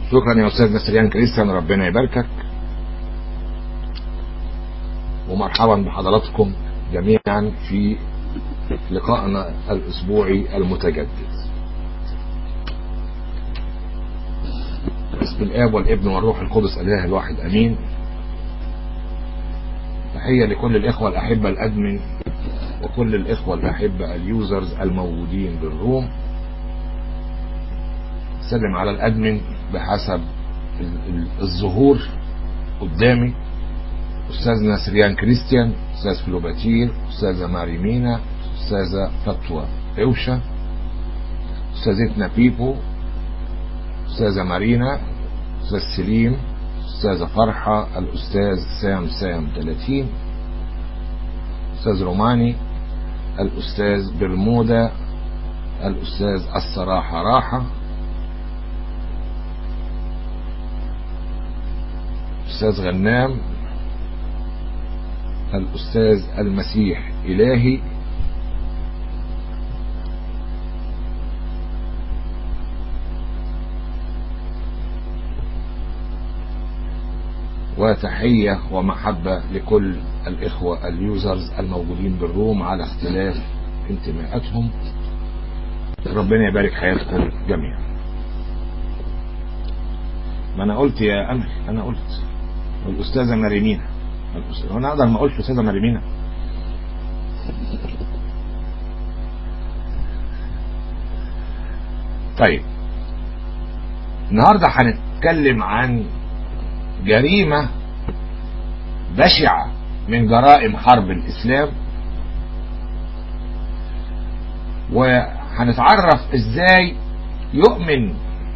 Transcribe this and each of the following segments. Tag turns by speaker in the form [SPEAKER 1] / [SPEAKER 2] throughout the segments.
[SPEAKER 1] شكرا يا أستاذ نسريان كريستيان ربنا يباركك ومرحبا بحضراتكم جميعا في لقائنا الأسبوعي المتجدد باسم الآب والابن والروح القدس الإله الواحد أمين تحية لكل الإخوة الأحبة الأدمن وكل الإخوة الأحبة اليوزرز الموجودين بالروم سلم على الأدمن بحسب الظهور قدامي أستاذنا سريان كريستيان أستاذ فلوباتير أستاذة ماري مينا أستاذة فتوى أوشا أستاذتنا بيبو أستاذة مارينا أستاذ سليم أستاذة فرحة الأستاذ سام سام 30 أستاذ روماني الأستاذ برمودا الأستاذ الصراحة راحة الأستاذ غنام الأستاذ المسيح إلهي وتحية ومحبة لكل الإخوة اليوزرز الموجودين بالروم على اختلاف انتماءاتهم ربنا يبارك حياتكم جميعا ما أنا قلت يا أمل أنا قلت والأستاذة مريمينا أنا أقدر ما أقولش أستاذة مريمينا طيب النهاردة هنتكلم عن جريمة بشعة من جرائم حرب الإسلام وهنتعرف ازاي يؤمن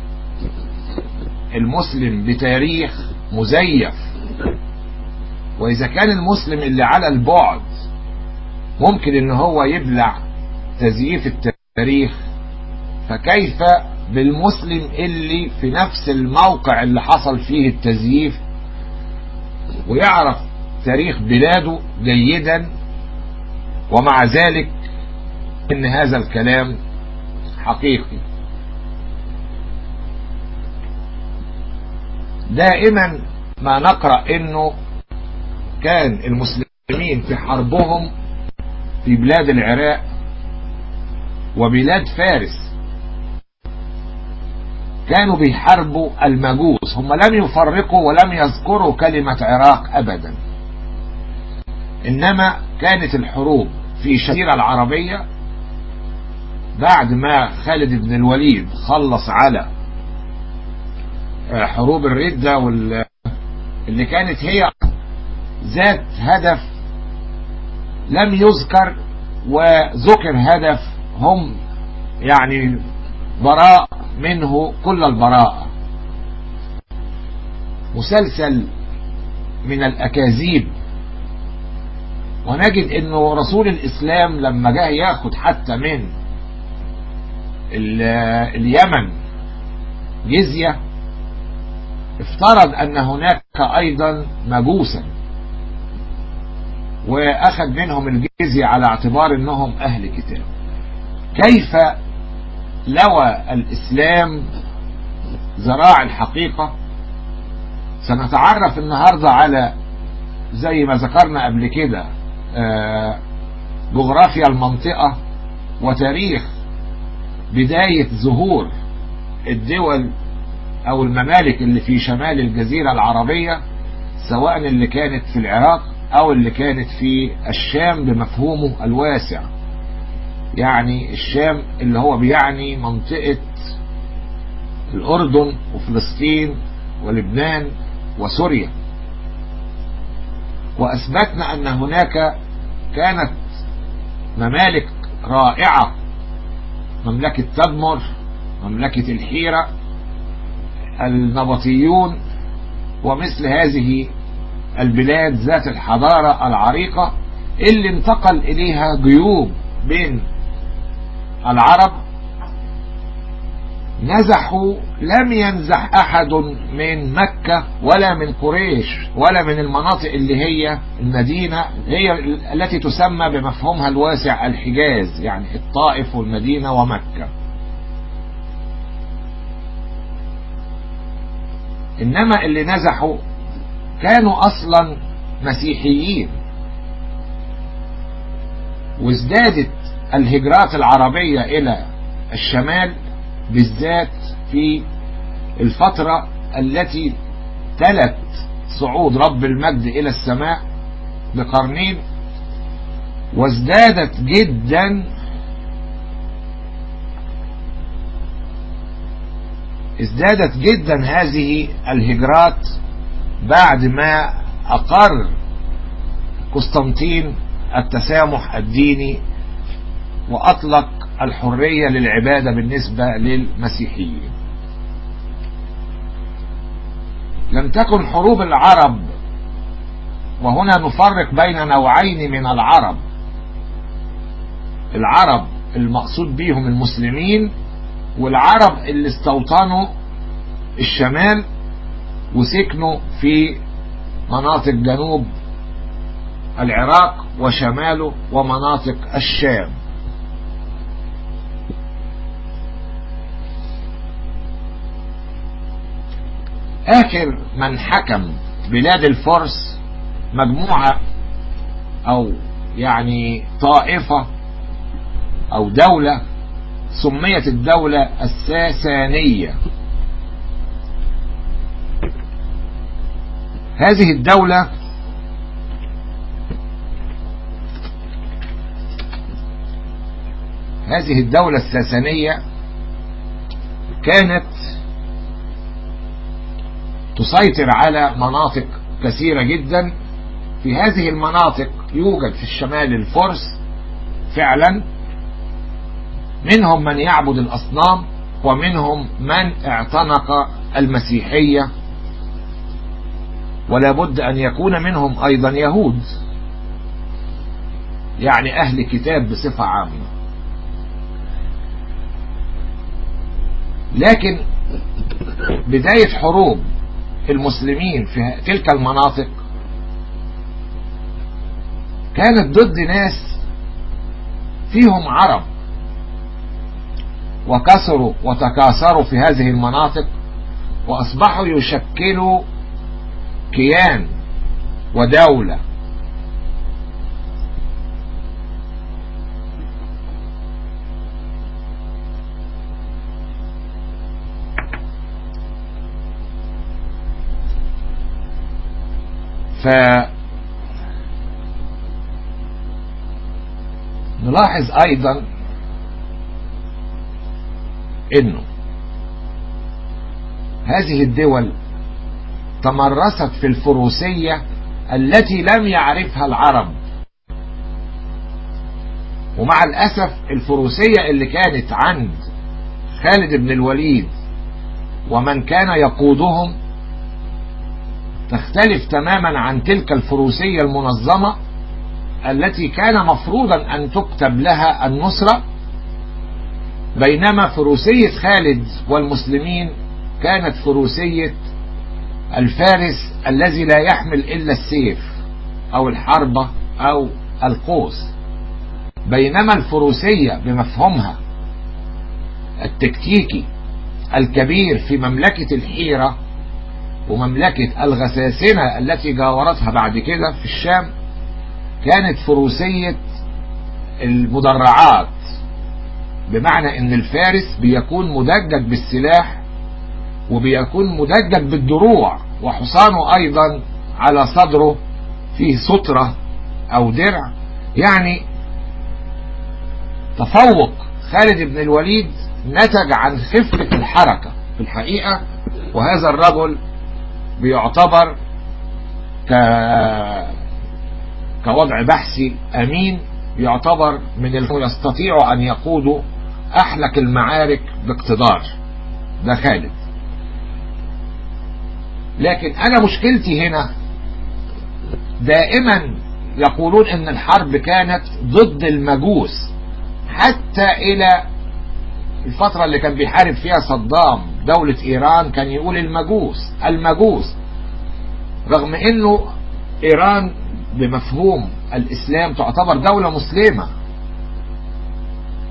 [SPEAKER 1] المسلم بتاريخ مزيف واذا كان المسلم اللي على البعد ممكن ان هو يبلع تزييف التاريخ فكيف بالمسلم اللي في نفس الموقع اللي حصل فيه التزييف ويعرف تاريخ بلاده جيدا ومع ذلك ان هذا الكلام حقيقي دائما ما نقرأ انه كان المسلمين في حربهم في بلاد العراق وبلاد فارس كانوا بيحاربوا المجوس هم لم يفرقوا ولم يذكروا كلمة عراق أبدا إنما كانت الحروب في الجزيرة العربية بعد ما خالد بن الوليد خلص على حروب الردة اللي كانت هي ذات هدف لم يذكر وذكر هدف هم يعني براء منه كل البراءة مسلسل من الأكاذيب ونجد انه رسول الاسلام لما جاء ياخد حتى من اليمن جزية افترض ان هناك ايضا مجوسا واخذ منهم الجزية على اعتبار انهم اهل كتاب كيف لوى الإسلام ذراع الحقيقة سنتعرف النهاردة على زي ما ذكرنا قبل كده جغرافيا المنطقة وتاريخ بداية ظهور الدول أو الممالك اللي في شمال الجزيرة العربية سواء اللي كانت في العراق أو اللي كانت في الشام بمفهومه الواسع يعني الشام اللي هو بيعني منطقة الأردن وفلسطين ولبنان وسوريا وأثبتنا أن هناك كانت ممالك رائعة مملكة تدمر مملكة الحيرة النبطيون ومثل هذه البلاد ذات الحضارة العريقة اللي انتقل إليها جيوب بين العرب نزحوا لم ينزح أحد من مكة ولا من قريش ولا من المناطق اللي هي المدينة هي التي تسمى بمفهومها الواسع الحجاز يعني الطائف والمدينة ومكة إنما اللي نزحوا كانوا أصلا مسيحيين وازدادت الهجرات العربية إلى الشمال بالذات في الفترة التي تلت صعود رب المجد إلى السماء بقرنين وازدادت جدا ازدادت جدا هذه الهجرات بعد ما أقر قسطنطين التسامح الديني وأطلق الحرية للعبادة بالنسبة للمسيحيين لم تكن حروب العرب وهنا نفرق بين نوعين من العرب العرب المقصود بيهم المسلمين والعرب اللي استوطنوا الشمال وسكنوا في مناطق جنوب العراق وشماله ومناطق الشام آخر من حكم بلاد الفرس مجموعة أو يعني طائفة أو دولة سميت الدولة الساسانية هذه الدولة هذه الدولة الساسانية كانت تسيطر على مناطق كثيرة جدا في هذه المناطق يوجد في الشمال الفرس فعلا منهم من يعبد الأصنام ومنهم من اعتنق المسيحية ولا بد أن يكون منهم أيضا يهود يعني أهل كتاب بصفة عامة لكن بداية حروب المسلمين في تلك المناطق كانت ضد ناس فيهم عرب وكسروا وتكاثروا في هذه المناطق وأصبحوا يشكلوا كيان ودولة ف نلاحظ ايضا انه هذه الدول تمرست في الفروسية التي لم يعرفها العرب ومع الأسف الفروسية اللي كانت عند خالد بن الوليد ومن كان يقودهم تختلف تماما عن تلك الفروسية المنظمة التي كان مفروضا أن تكتب لها النصرة بينما فروسية خالد والمسلمين كانت فروسية الفارس الذي لا يحمل إلا السيف أو الحربة أو القوس بينما الفروسية بمفهومها التكتيكي الكبير في مملكة الحيرة ومملكة الغساسنة التي جاورتها بعد كده في الشام كانت فروسية المدرعات بمعنى ان الفارس بيكون مدجج بالسلاح وبيكون مدجج بالدروع وحصانه ايضا على صدره فيه سترة او درع يعني تفوق خالد بن الوليد نتج عن خفة الحركة في الحقيقة وهذا الرجل بيعتبر ك... كوضع بحثي امين يعتبر من يستطيع ان يقودوا احلك المعارك باقتدار ده خالد لكن انا مشكلتي هنا دائما يقولون ان الحرب كانت ضد المجوس حتى الى الفترة اللي كان بيحارب فيها صدام دولة ايران كان يقول المجوس المجوس رغم انه ايران بمفهوم الاسلام تعتبر دولة مسلمة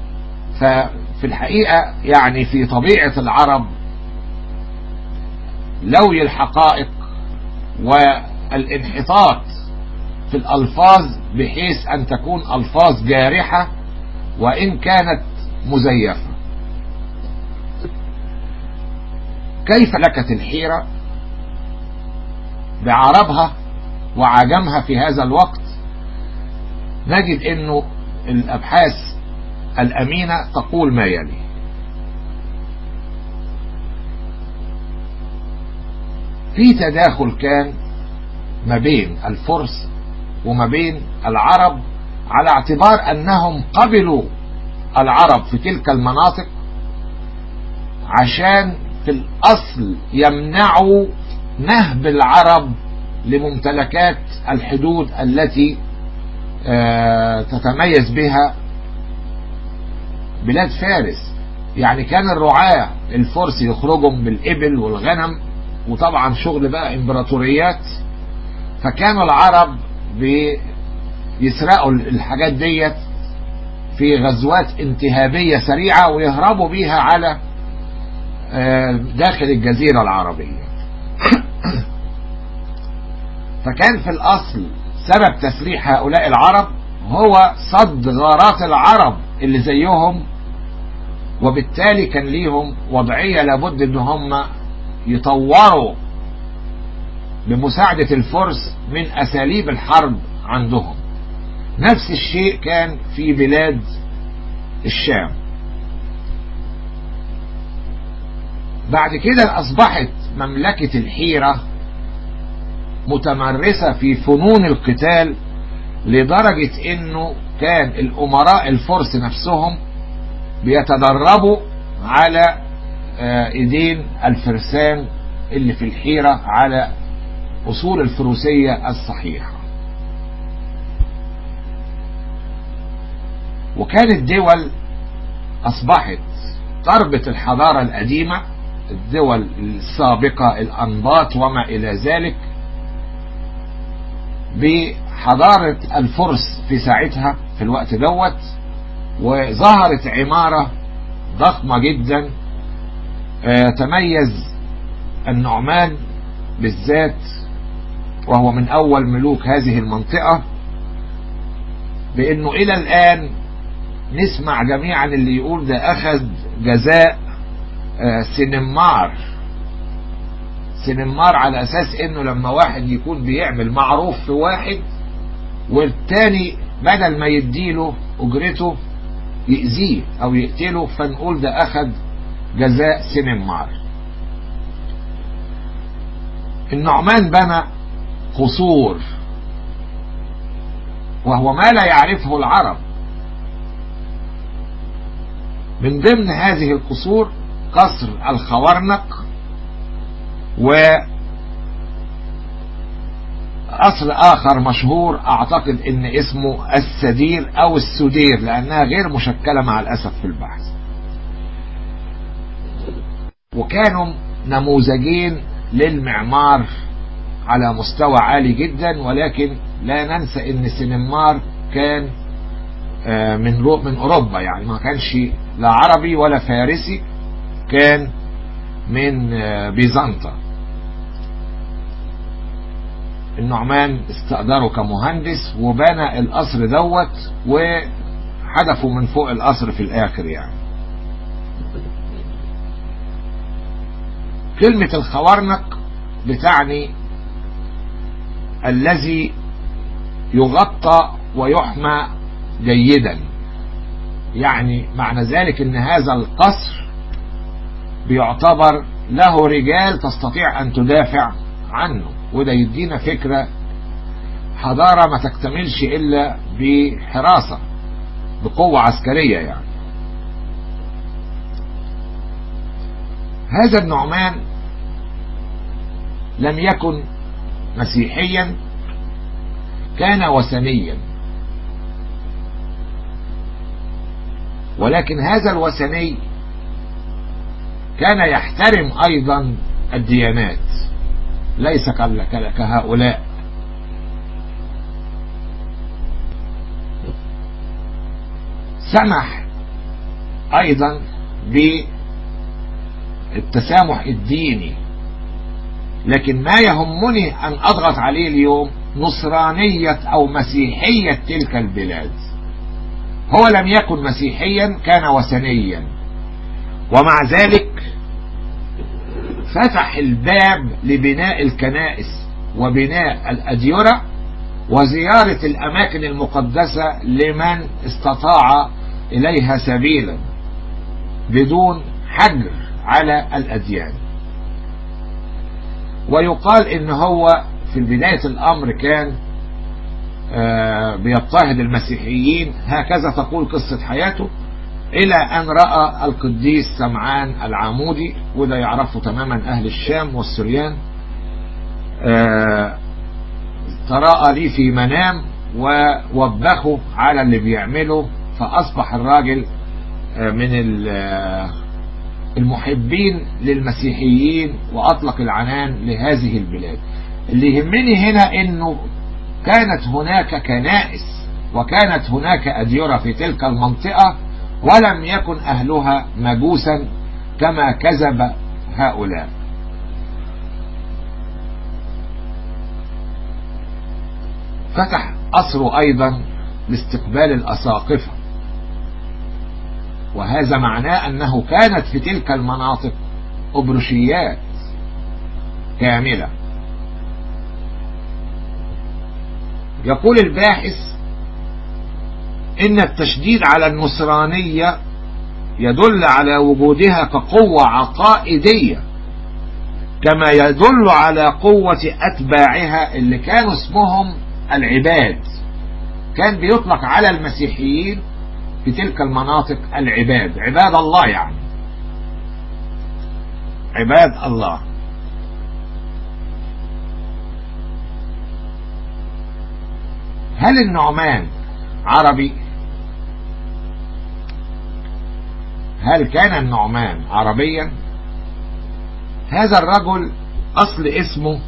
[SPEAKER 1] ففي الحقيقة يعني في طبيعة العرب لوي الحقائق والانحطاط في الألفاظ بحيث أن تكون ألفاظ جارحة وإن كانت مزيفة كيف لكت الحيرة بعربها وعجمها في هذا الوقت نجد انه الابحاث الامينة تقول ما يلي في تداخل كان ما بين الفرس وما بين العرب على اعتبار انهم قبلوا العرب في تلك المناطق عشان في الاصل يمنعوا نهب العرب لممتلكات الحدود التي تتميز بها بلاد فارس يعني كان الرعاة الفرس يخرجوا بالإبل والغنم وطبعا شغل بقى امبراطوريات فكانوا العرب بيسرقوا الحاجات ديت في غزوات انتهابية سريعة ويهربوا بيها على داخل الجزيرة العربية فكان في الأصل سبب تسليح هؤلاء العرب هو صد غارات العرب اللي زيهم وبالتالي كان ليهم وضعية لابد ان هم يطوروا بمساعدة الفرس من اساليب الحرب عندهم نفس الشيء كان في بلاد الشام بعد كده اصبحت مملكة الحيرة متمرسة في فنون القتال لدرجة انه كان الامراء الفرس نفسهم بيتدربوا على ايدين الفرسان اللي في الحيرة على اصول الفروسية الصحيحة وكانت دول اصبحت تربط الحضارة القديمة الدول السابقة الانباط وما الى ذلك بحضارة الفرس في ساعتها في الوقت دوت وظهرت عمارة ضخمة جدا تميز النعمان بالذات وهو من أول ملوك هذه المنطقة بأنه إلى الآن نسمع جميعا اللي يقول ده أخذ جزاء سنمار سنمار على اساس انه لما واحد يكون بيعمل معروف في واحد والتاني بدل ما يديله اجرته يأذيه او يقتله فنقول ده اخذ جزاء سنمار النعمان بنى قصور وهو ما لا يعرفه العرب من ضمن هذه القصور قصر الخوارنق و أصل آخر مشهور أعتقد إن اسمه السدير أو السدير لأنها غير مشكلة مع الأسف في البحث وكانوا نموذجين للمعمار على مستوى عالي جدا ولكن لا ننسى إن سنمار كان من من أوروبا يعني ما كانش لا عربي ولا فارسي كان من بيزنطة النعمان استأجره كمهندس وبنى القصر دوت وحدفوا من فوق القصر في الآخر يعني كلمة الخوارنق بتعني الذي يغطى ويحمى جيدا يعني معنى ذلك ان هذا القصر بيعتبر له رجال تستطيع ان تدافع عنه وده يدينا فكرة حضارة ما تكتملش الا بحراسة بقوة عسكرية يعني هذا النعمان لم يكن مسيحيا كان وثنيا ولكن هذا الوثني كان يحترم ايضا الديانات ليس كهؤلاء سمح ايضا بالتسامح الديني لكن ما يهمني أن أضغط عليه اليوم نصرانية أو مسيحية تلك البلاد هو لم يكن مسيحيا كان وثنيا ومع ذلك فتح الباب لبناء الكنائس وبناء الأديرة وزيارة الأماكن المقدسة لمن استطاع إليها سبيلا بدون حجر على الأديان ويقال إن هو في بداية الأمر كان بيضطهد المسيحيين هكذا تقول قصة حياته إلى أن رأى القديس سمعان العمودي وده يعرفه تماما أهل الشام والسريان تراءى لي في منام ووبخه على اللي بيعمله فأصبح الراجل من المحبين للمسيحيين وأطلق العنان لهذه البلاد اللي يهمني هنا أنه كانت هناك كنائس وكانت هناك أديرة في تلك المنطقة ولم يكن أهلها مجوسا كما كذب هؤلاء فتح أسره أيضا لاستقبال الأساقفة وهذا معناه أنه كانت في تلك المناطق أبرشيات كاملة يقول الباحث إن التشديد على النصرانية يدل على وجودها كقوة عقائدية كما يدل على قوة أتباعها اللي كانوا اسمهم العباد كان بيطلق على المسيحيين في تلك المناطق العباد عباد الله يعني عباد الله هل النعمان عربي هل كان النعمان عربيا هذا الرجل أصل اسمه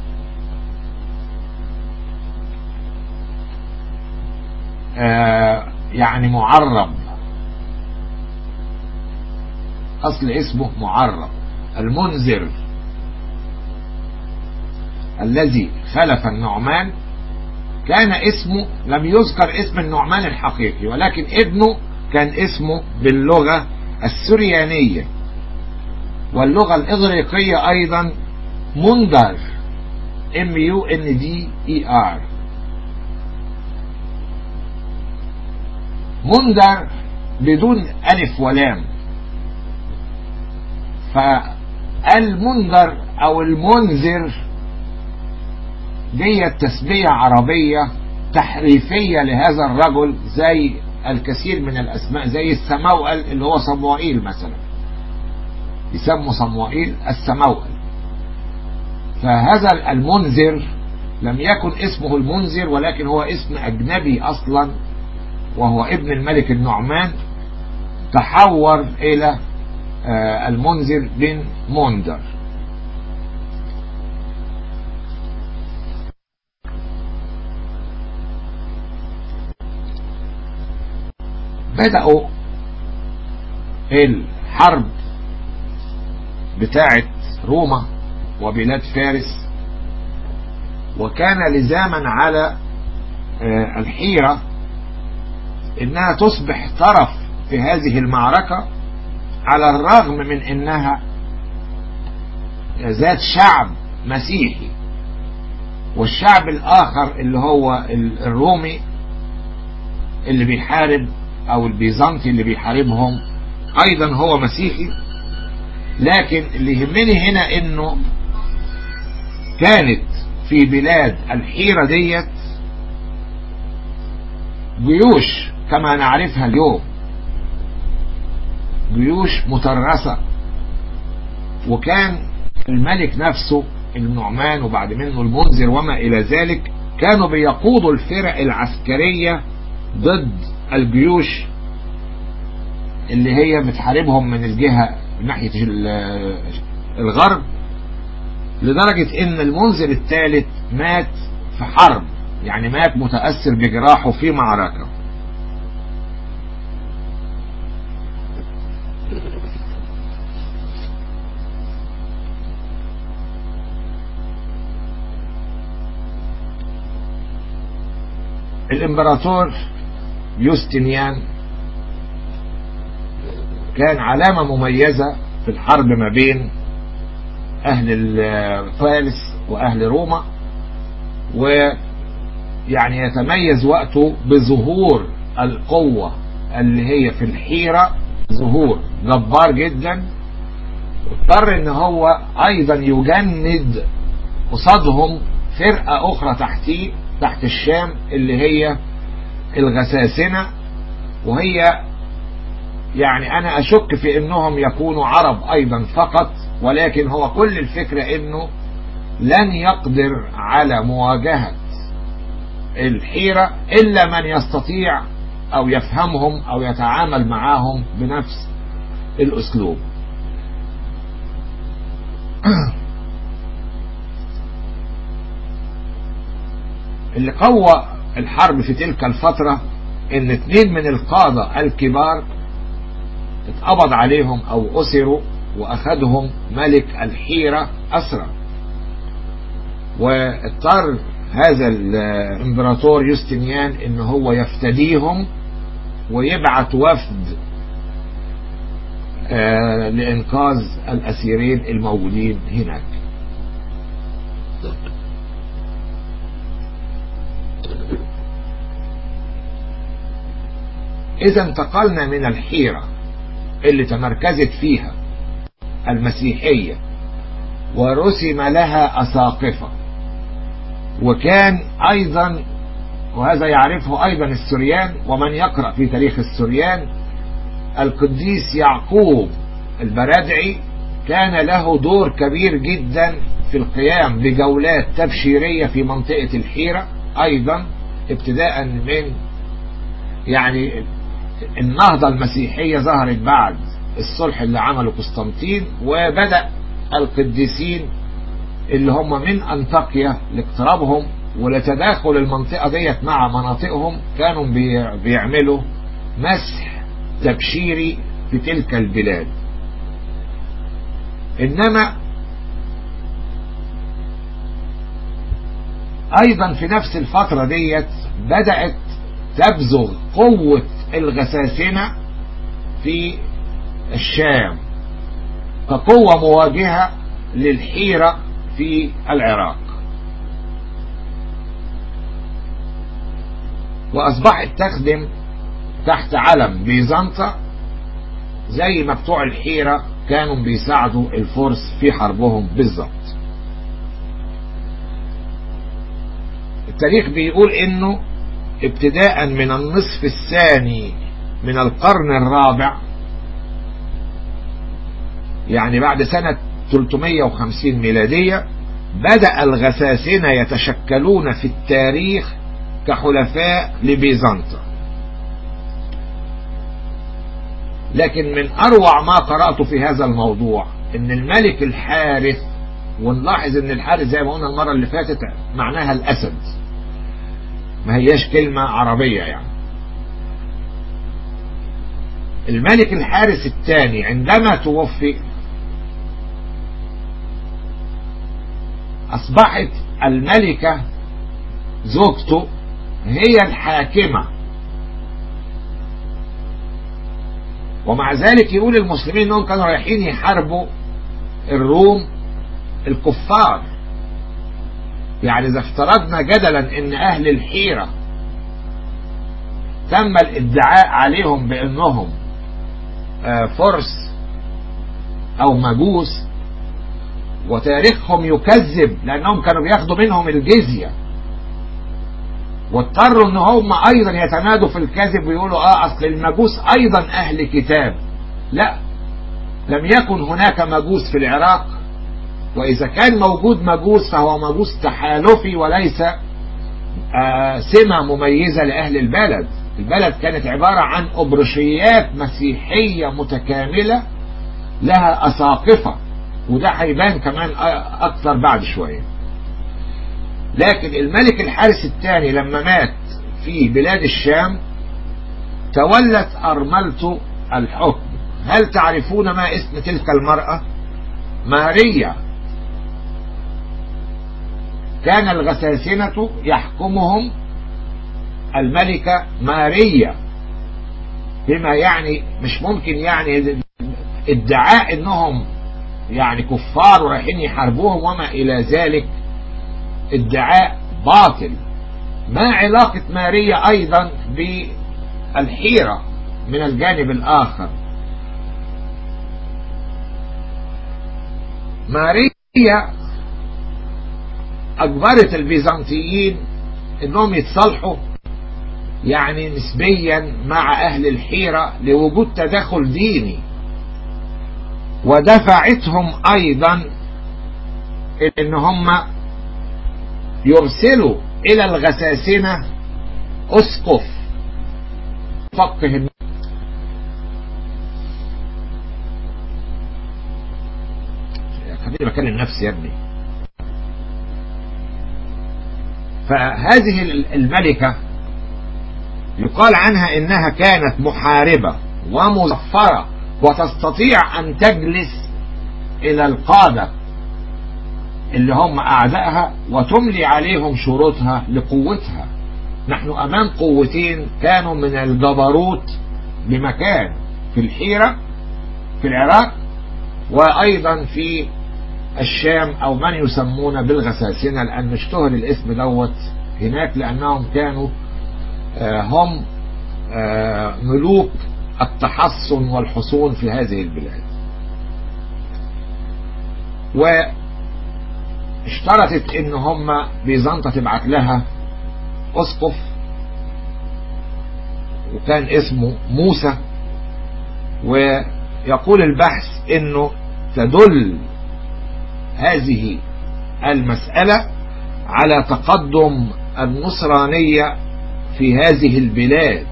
[SPEAKER 1] آه يعني معرب أصل اسمه معرب المنذر الذي خلف النعمان كان اسمه لم يذكر اسم النعمان الحقيقي ولكن ابنه كان اسمه باللغة السريانية واللغة الإغريقية أيضا مندر M U N D E R مندر بدون ألف ولام فالمنذر أو المنذر دي تسمية عربية تحريفية لهذا الرجل زي الكثير من الأسماء زي السموئل اللي هو صموئيل مثلا يسموا صموئيل السموئل فهذا المنذر لم يكن اسمه المنذر ولكن هو اسم أجنبي أصلا وهو ابن الملك النعمان تحور إلى المنذر بن مندر بدأوا الحرب بتاعة روما وبلاد فارس وكان لزاما على الحيرة انها تصبح طرف في هذه المعركة على الرغم من انها ذات شعب مسيحي والشعب الاخر اللي هو الرومي اللي بيحارب او البيزنطي اللي بيحاربهم ايضا هو مسيحي لكن اللي يهمني هنا انه كانت في بلاد الحيرة ديت جيوش كما نعرفها اليوم جيوش مترسة وكان الملك نفسه النعمان وبعد منه المنذر وما إلى ذلك كانوا بيقودوا الفرق العسكرية ضد الجيوش اللي هي بتحاربهم من الجهة من ناحية الغرب لدرجة ان المنذر الثالث مات في حرب يعني مات متأثر بجراحه في معركة الامبراطور يوستنيان كان علامة مميزة في الحرب ما بين أهل فارس وأهل روما ويعني يتميز وقته بظهور القوة اللي هي في الحيرة ظهور جبار جدا اضطر ان هو ايضا يجند قصادهم فرقة اخرى تحتيه تحت الشام اللي هي الغساسنة وهي يعني انا اشك في انهم يكونوا عرب ايضا فقط ولكن هو كل الفكرة انه لن يقدر على مواجهة الحيرة الا من يستطيع او يفهمهم او يتعامل معهم بنفس الاسلوب اللي قوى الحرب في تلك الفترة ان اتنين من القادة الكبار اتقبض عليهم او اسروا واخذهم ملك الحيرة اسرى واضطر هذا الامبراطور يوستنيان ان هو يفتديهم ويبعت وفد آه لانقاذ الاسيرين الموجودين هناك اذا انتقلنا من الحيرة اللي تمركزت فيها المسيحية ورسم لها أساقفة وكان أيضا وهذا يعرفه أيضا السريان ومن يقرأ في تاريخ السريان القديس يعقوب البرادعي كان له دور كبير جدا في القيام بجولات تبشيرية في منطقة الحيرة أيضا ابتداء من يعني النهضة المسيحية ظهرت بعد الصلح اللي عمله قسطنطين وبدأ القديسين اللي هم من أنطاكيا لاقترابهم ولتداخل المنطقة ديت مع مناطقهم كانوا بيعملوا مسح تبشيري في تلك البلاد إنما أيضا في نفس الفترة ديت بدأت تبزغ قوة الغساسنة في الشام كقوة مواجهة للحيرة في العراق وأصبحت تخدم تحت علم بيزنطة زي ما بتوع الحيرة كانوا بيساعدوا الفرس في حربهم بالظبط التاريخ بيقول انه ابتداء من النصف الثاني من القرن الرابع يعني بعد سنة 350 ميلادية بدأ الغساسنة يتشكلون في التاريخ كحلفاء لبيزنطة لكن من أروع ما قرأت في هذا الموضوع ان الملك الحارث ونلاحظ ان الحارث زي ما قلنا المرة اللي فاتت معناها الأسد ما هياش كلمة عربية يعني الملك الحارث الثاني عندما توفي أصبحت الملكة زوجته هي الحاكمة ومع ذلك يقول المسلمين انهم كانوا رايحين يحاربوا الروم الكفار يعني اذا افترضنا جدلا ان اهل الحيرة تم الادعاء عليهم بانهم فرس او مجوس وتاريخهم يكذب لانهم كانوا بياخدوا منهم الجزية واضطروا ان هم ايضا يتمادوا في الكذب ويقولوا اه اصل المجوس ايضا اهل كتاب لا لم يكن هناك مجوس في العراق واذا كان موجود مجوس فهو مجوس تحالفي وليس آه سمة مميزة لاهل البلد البلد كانت عبارة عن أبرشيات مسيحية متكاملة لها أساقفة وده هيبان كمان أكثر بعد شوية لكن الملك الحارس الثاني لما مات في بلاد الشام تولت أرملته الحكم هل تعرفون ما اسم تلك المرأة ماريا كان الغساسنة يحكمهم الملكة ماريا بما يعني مش ممكن يعني ادعاء انهم يعني كفار ورايحين يحاربوهم وما الى ذلك ادعاء باطل ما علاقة ماريا ايضا بالحيرة من الجانب الاخر ماريا اجبرت البيزنطيين انهم يتصالحوا يعني نسبيا مع اهل الحيرة لوجود تدخل ديني ودفعتهم ايضا ان هم يرسلوا الى الغساسنة اسقف فقه خليني بكلم نفسي يا ابني فهذه الملكة يقال عنها انها كانت محاربة ومظفرة وتستطيع ان تجلس الى القادة اللي هم اعدائها وتملي عليهم شروطها لقوتها نحن امام قوتين كانوا من الجبروت بمكان في الحيرة في العراق وايضا في الشام او من يسمون بالغساسنة لان اشتهر الاسم دوت هناك لانهم كانوا هم ملوك التحصن والحصون في هذه البلاد واشترطت ان هم بيزنطة تبعت لها اسقف وكان اسمه موسى ويقول البحث انه تدل هذه المسألة على تقدم النصرانية في هذه البلاد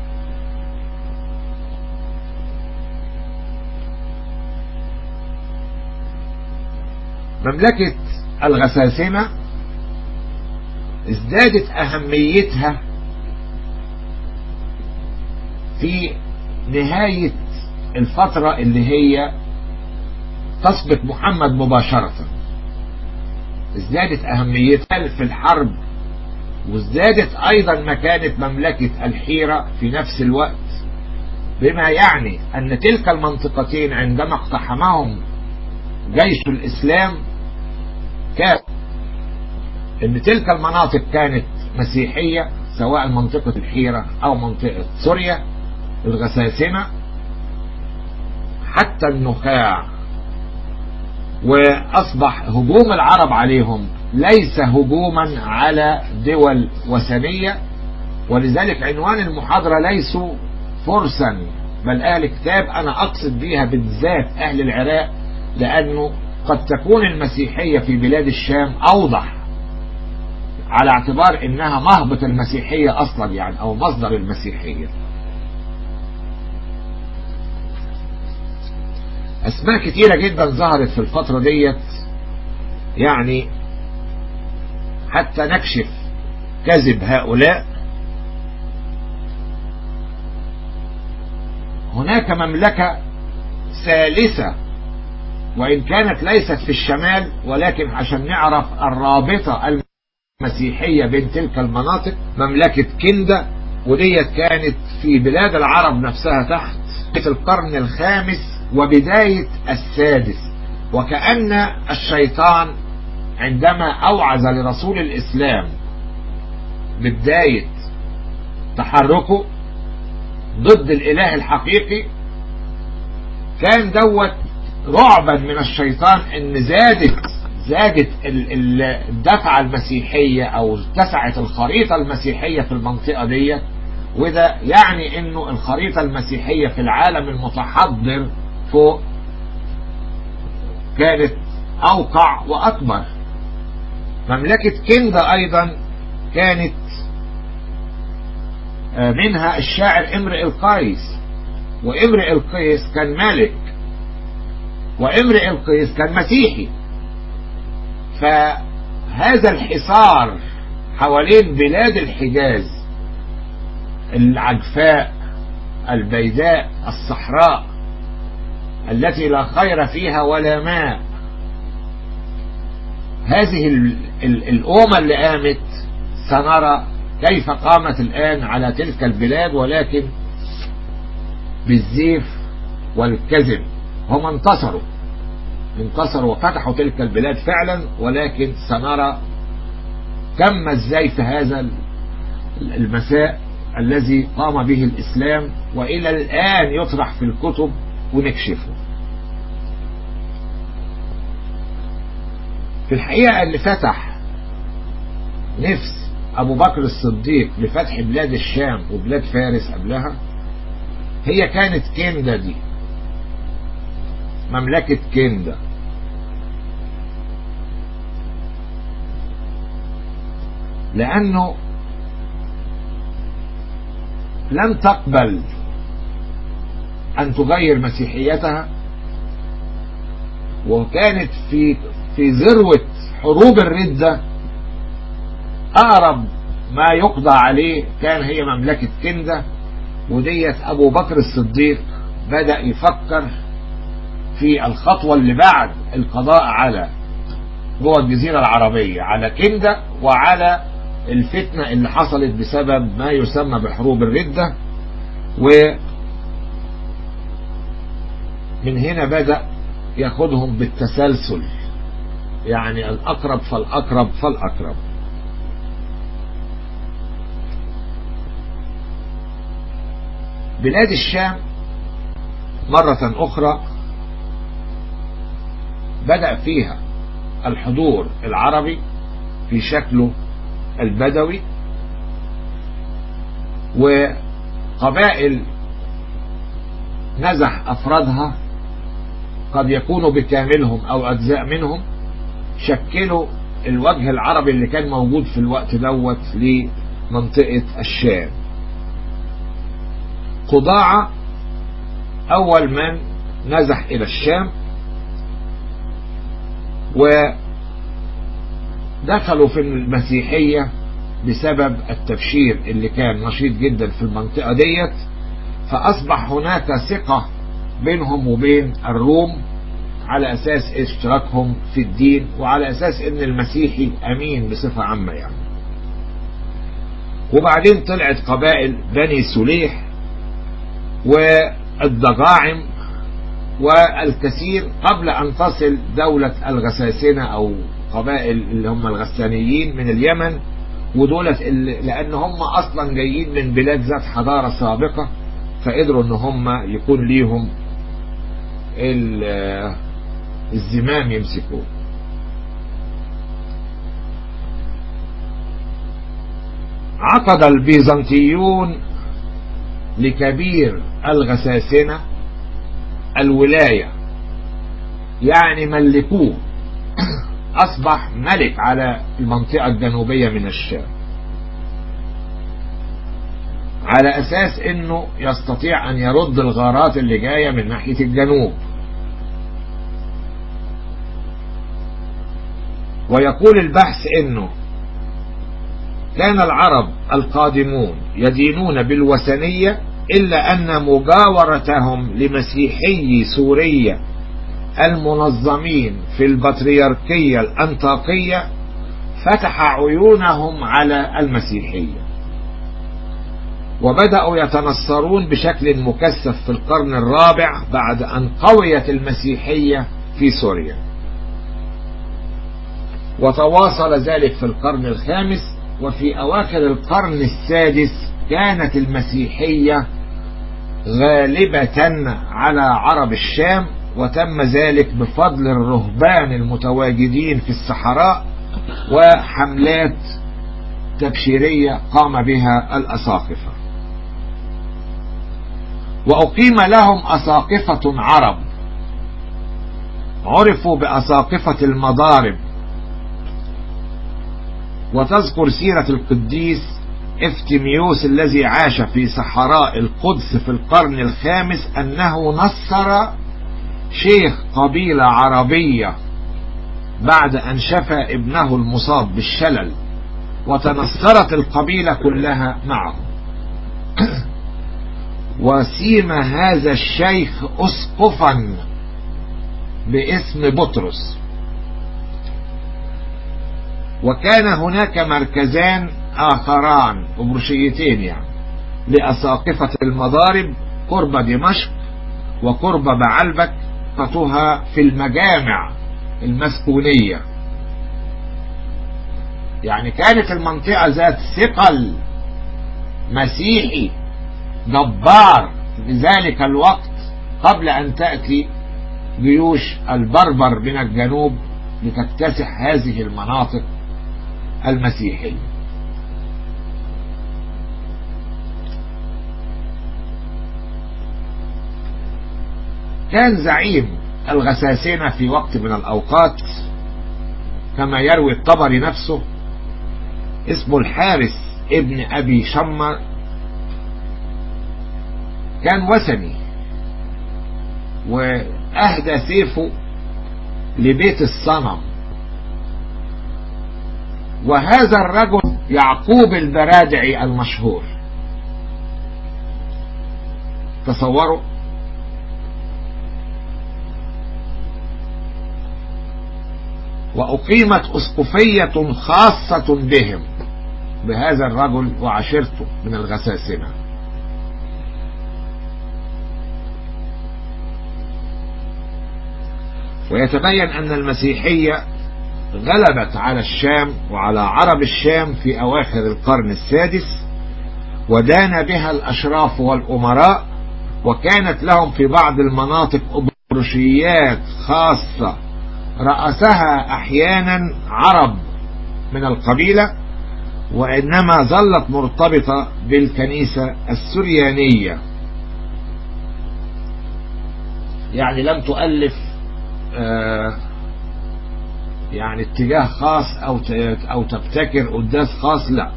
[SPEAKER 1] مملكة الغساسنة ازدادت أهميتها في نهاية الفترة اللي هي تسبق محمد مباشرة ازدادت أهميتها في الحرب وازدادت أيضا مكانة مملكة الحيرة في نفس الوقت بما يعني أن تلك المنطقتين عندما اقتحمهم جيش الإسلام كان أن تلك المناطق كانت مسيحية سواء منطقة الحيرة أو منطقة سوريا الغساسنة حتى النخاع وأصبح هجوم العرب عليهم ليس هجوما على دول وثنية ولذلك عنوان المحاضرة ليسوا فرسا بل أهل كتاب أنا أقصد بيها بالذات أهل العراق لأنه قد تكون المسيحية في بلاد الشام أوضح على اعتبار إنها مهبط المسيحية أصلا يعني أو مصدر المسيحية أسماء كتيرة جدا ظهرت في الفترة ديت يعني حتى نكشف كذب هؤلاء هناك مملكة ثالثة وإن كانت ليست في الشمال ولكن عشان نعرف الرابطة المسيحية بين تلك المناطق مملكة كندا وديت كانت في بلاد العرب نفسها تحت في القرن الخامس وبداية السادس وكأن الشيطان عندما أوعز لرسول الإسلام ببداية تحركه ضد الإله الحقيقي كان دوت رعبا من الشيطان ان زادت زادت الدفعة المسيحية او اتسعت الخريطة المسيحية في المنطقة دي وده يعني انه الخريطة المسيحية في العالم المتحضر فوق كانت اوقع واكبر مملكة كندا ايضا كانت منها الشاعر امرئ القيس وامرئ القيس كان ملك وامرئ القيس كان مسيحي فهذا الحصار حوالين بلاد الحجاز العجفاء البيداء الصحراء التي لا خير فيها ولا ماء هذه الأمة اللي قامت سنرى كيف قامت الآن على تلك البلاد ولكن بالزيف والكذب هم انتصروا انتصروا وفتحوا تلك البلاد فعلا ولكن سنرى كم الزيف هذا المساء الذي قام به الإسلام وإلى الآن يطرح في الكتب ونكشفه في الحقيقة اللي فتح نفس أبو بكر الصديق لفتح بلاد الشام وبلاد فارس قبلها هي كانت كندا دي مملكة كندا لأنه لم تقبل أن تغير مسيحيتها وكانت في في ذروة حروب الردة أقرب ما يقضى عليه كان هي مملكة كندا وديت أبو بكر الصديق بدأ يفكر في الخطوة اللي بعد القضاء على جوه الجزيرة العربية على كندا وعلى الفتنة اللي حصلت بسبب ما يسمى بحروب الردة ومن هنا بدأ ياخدهم بالتسلسل يعني الأقرب فالأقرب فالأقرب بلاد الشام مرة أخرى بدأ فيها الحضور العربي في شكله البدوي وقبائل نزح أفرادها قد يكونوا بكاملهم أو أجزاء منهم شكلوا الوجه العربي اللي كان موجود في الوقت دوت لمنطقة الشام قضاعة أول من نزح إلى الشام ودخلوا في المسيحية بسبب التبشير اللي كان نشيط جدا في المنطقة ديت فأصبح هناك ثقة بينهم وبين الروم على أساس اشتراكهم في الدين وعلى أساس أن المسيحي أمين بصفة عامة يعني وبعدين طلعت قبائل بني سليح والضجاعم والكثير قبل أن تصل دولة الغساسنة أو قبائل اللي هم الغسانيين من اليمن ودولة لأن هم أصلا جايين من بلاد ذات حضارة سابقة فقدروا أن هم يكون ليهم الزمام يمسكوه عقد البيزنطيون لكبير الغساسنة الولاية يعني ملكوه أصبح ملك على المنطقة الجنوبية من الشام على أساس أنه يستطيع أن يرد الغارات اللي جاية من ناحية الجنوب ويقول البحث أنه كان العرب القادمون يدينون بالوثنية إلا أن مجاورتهم لمسيحي سوريا المنظمين في البطريركية الأنطاقية فتح عيونهم على المسيحية وبدأوا يتنصرون بشكل مكثف في القرن الرابع بعد أن قويت المسيحية في سوريا وتواصل ذلك في القرن الخامس وفي أواخر القرن السادس كانت المسيحية غالبة على عرب الشام وتم ذلك بفضل الرهبان المتواجدين في الصحراء وحملات تبشيرية قام بها الأساقفة وأقيم لهم أساقفة عرب عرفوا بأساقفة المضارب وتذكر سيرة القديس افتيميوس الذي عاش في صحراء القدس في القرن الخامس أنه نصر شيخ قبيلة عربية بعد أن شفى ابنه المصاب بالشلل وتنصرت القبيلة كلها معه وسيم هذا الشيخ أسقفا باسم بطرس وكان هناك مركزان آخران أبرشيتين يعني لأساقفة المضارب قرب دمشق وقرب بعلبك فتها في المجامع المسكونية يعني كانت المنطقة ذات ثقل مسيحي جبار في ذلك الوقت قبل أن تأتي جيوش البربر من الجنوب لتكتسح هذه المناطق المسيحية كان زعيم الغساسنة في وقت من الأوقات كما يروي الطبري نفسه اسمه الحارس ابن أبي شمر كان وثني وأهدى سيفه لبيت الصنم وهذا الرجل يعقوب البرادعي المشهور تصوروا وأقيمت أسقفية خاصة بهم بهذا الرجل وعشيرته من الغساسنة ويتبين أن المسيحية غلبت على الشام وعلى عرب الشام في أواخر القرن السادس ودان بها الأشراف والأمراء وكانت لهم في بعض المناطق أبرشيات خاصة رأسها أحيانا عرب من القبيلة وإنما ظلت مرتبطة بالكنيسة السريانية يعني لم تؤلف آه يعني اتجاه خاص أو أو تبتكر قداس خاص لا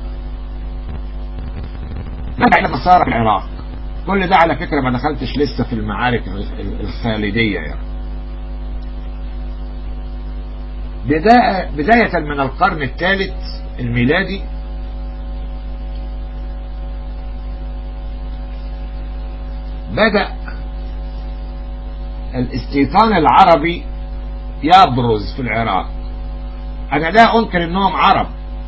[SPEAKER 1] نرجع إلى مسار العراق كل ده على فكرة ما دخلتش لسه في المعارك الخالدية يعني بداية, بداية من القرن الثالث الميلادي بدأ الاستيطان العربي يبرز في العراق أنا لا أنكر أنهم عرب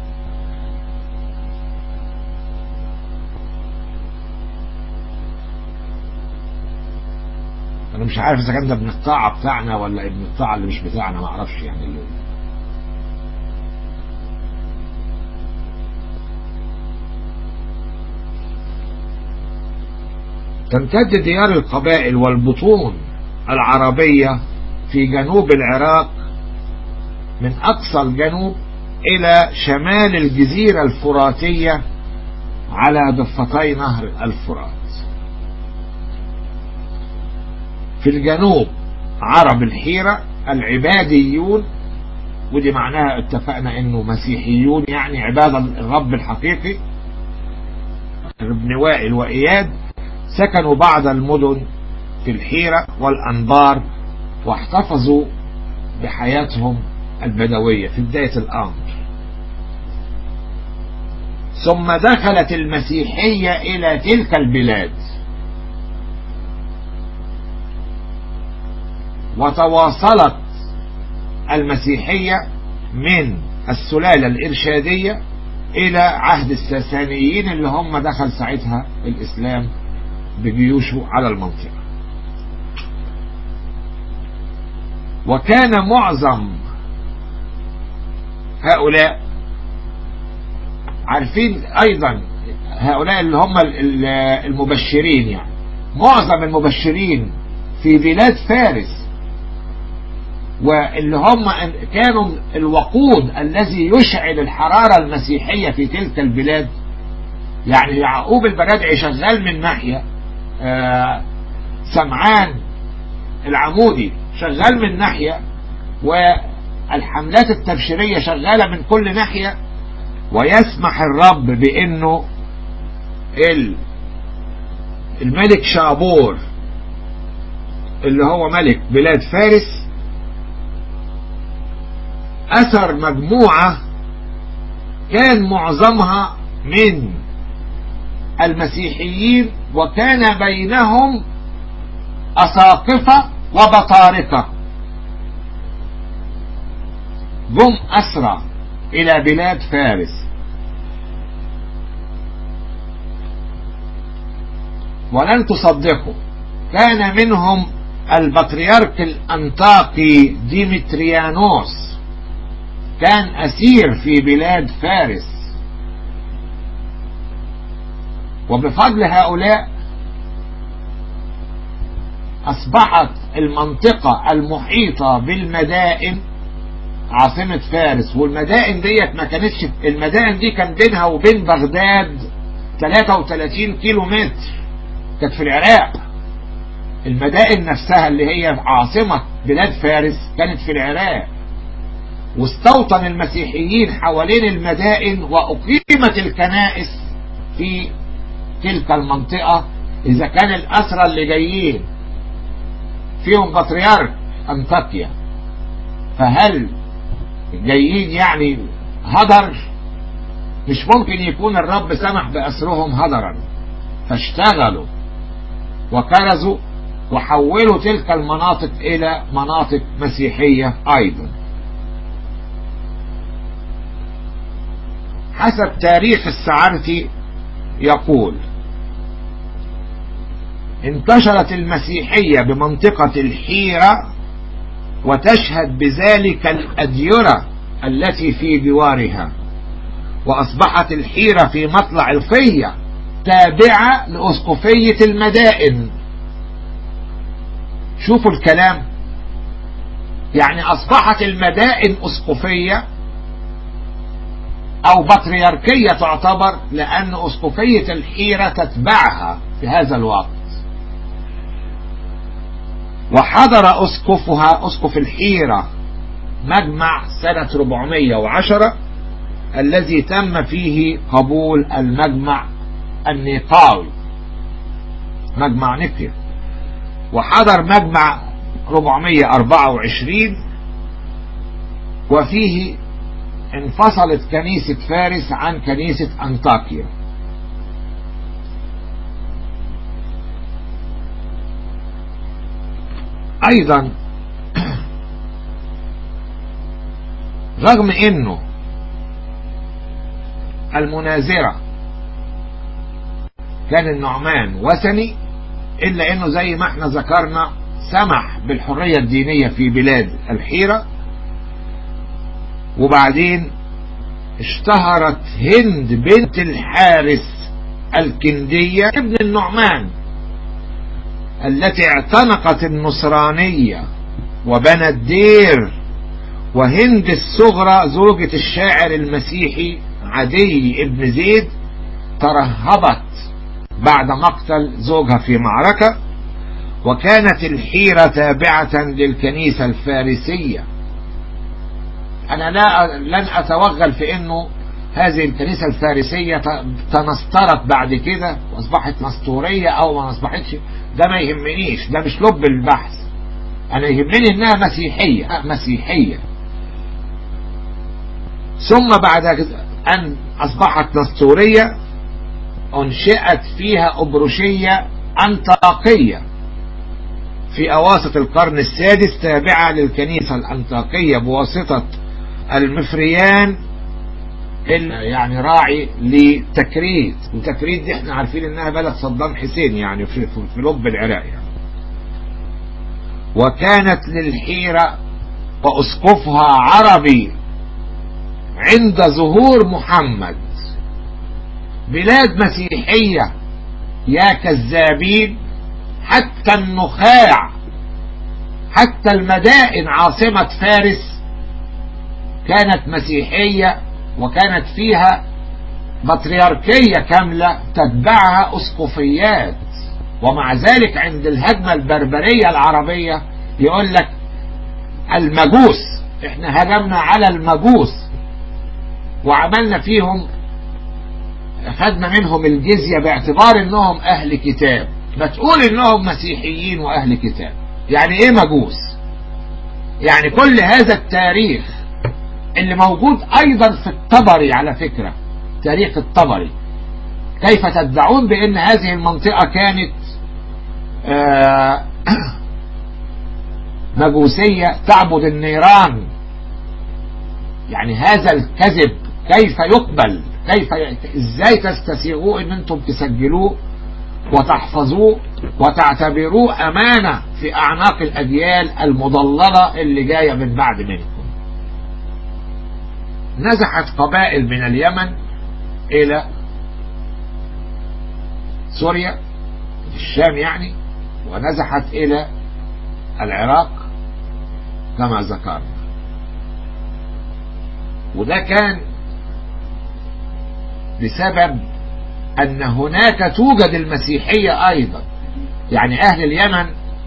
[SPEAKER 1] أنا مش عارف إذا كان ده ابن الطاعة بتاعنا ولا ابن الطاعة اللي مش بتاعنا ما أعرفش يعني اللي تمتد ديار القبائل والبطون العربية في جنوب العراق من أقصى الجنوب إلى شمال الجزيرة الفراتية على ضفتي نهر الفرات في الجنوب عرب الحيرة العباديون ودي معناها اتفقنا انه مسيحيون يعني عبادة الرب الحقيقي ابن وائل وإياد سكنوا بعض المدن في الحيرة والأنبار واحتفظوا بحياتهم البدوية في بداية الأمر ثم دخلت المسيحية إلى تلك البلاد وتواصلت المسيحية من السلالة الإرشادية إلى عهد الساسانيين اللي هم دخل ساعتها الإسلام بجيوشه على المنطقة وكان معظم هؤلاء عارفين أيضا هؤلاء اللي هم المبشرين يعني معظم المبشرين في بلاد فارس واللي هم كانوا الوقود الذي يشعل الحرارة المسيحية في تلك البلاد يعني يعقوب البرادعي شغال من ناحية آه سمعان العمودي شغال من ناحية والحملات التبشيرية شغالة من كل ناحية ويسمح الرب بانه الملك شابور اللي هو ملك بلاد فارس أثر مجموعة كان معظمها من المسيحيين وكان بينهم أساقفة وبطارقة جم أسرى إلى بلاد فارس ولن تصدقوا كان منهم البطريرك الأنطاقي ديمتريانوس كان أسير في بلاد فارس وبفضل هؤلاء أصبحت المنطقة المحيطة بالمدائن عاصمة فارس والمدائن ديت ما كانتش المدائن دي كان بينها وبين بغداد 33 كيلو متر كانت في العراق المدائن نفسها اللي هي عاصمة بلاد فارس كانت في العراق واستوطن المسيحيين حوالين المدائن وأقيمت الكنائس في تلك المنطقة إذا كان الأسرى اللي جايين فيهم بطريرك أنطاكيا فهل جايين يعني هدر مش ممكن يكون الرب سمح بأسرهم هدرا فاشتغلوا وكرزوا وحولوا تلك المناطق إلى مناطق مسيحية أيضا حسب تاريخ السعرتي يقول انتشرت المسيحية بمنطقة الحيرة وتشهد بذلك الأديرة التي في جوارها وأصبحت الحيرة في مطلع الفية تابعة لأسقفية المدائن شوفوا الكلام يعني أصبحت المدائن أسقفية أو بطريركية تعتبر لأن أسقفية الحيرة تتبعها في هذا الوقت وحضر أسقفها أسقف الحيرة مجمع سنة 410 الذي تم فيه قبول المجمع النيقاوي مجمع نيقيا وحضر مجمع 424 وفيه انفصلت كنيسة فارس عن كنيسة أنطاكيا أيضا رغم أنه المناظرة كان النعمان وثني إلا أنه زي ما احنا ذكرنا سمح بالحرية الدينية في بلاد الحيرة وبعدين اشتهرت هند بنت الحارس الكندية ابن النعمان التي اعتنقت النصرانية وبنت دير وهند الصغرى زوجة الشاعر المسيحي عدي ابن زيد ترهبت بعد مقتل زوجها في معركة وكانت الحيرة تابعة للكنيسة الفارسية أنا لا لن أتوغل في أنه هذه الكنيسة الفارسية تنسترت بعد كده واصبحت نسطورية او ما اصبحتش ده ما يهمنيش ده مش لب البحث انا يهمني انها مسيحية مسيحية ثم بعد ان اصبحت نسطورية انشئت فيها ابروشية انطاقية في اواسط القرن السادس تابعة للكنيسة الانطاقية بواسطة المفريان يعني راعي لتكريت وتكريت دي احنا عارفين انها بلد صدام حسين يعني في, في لب العراق يعني وكانت للحيرة واسقفها عربي عند ظهور محمد بلاد مسيحية يا كذابين حتى النخاع حتى المدائن عاصمة فارس كانت مسيحية وكانت فيها بطريركية كاملة تتبعها أسقفيات ومع ذلك عند الهجمة البربرية العربية يقول لك المجوس احنا هجمنا على المجوس وعملنا فيهم خدنا منهم الجزية باعتبار انهم اهل كتاب ما تقول انهم مسيحيين واهل كتاب يعني ايه مجوس يعني كل هذا التاريخ اللي موجود ايضا في الطبري على فكرة تاريخ الطبري كيف تدعون بان هذه المنطقة كانت آه مجوسية تعبد النيران يعني هذا الكذب كيف يقبل كيف ازاي تستسيغوه ان انتم تسجلوه وتحفظوه وتعتبروه أمانة في أعناق الأجيال المضللة اللي جاية من بعد منكم نزحت قبائل من اليمن إلى سوريا الشام يعني ونزحت إلى العراق كما ذكرنا وده كان بسبب أن هناك توجد المسيحية أيضا يعني أهل اليمن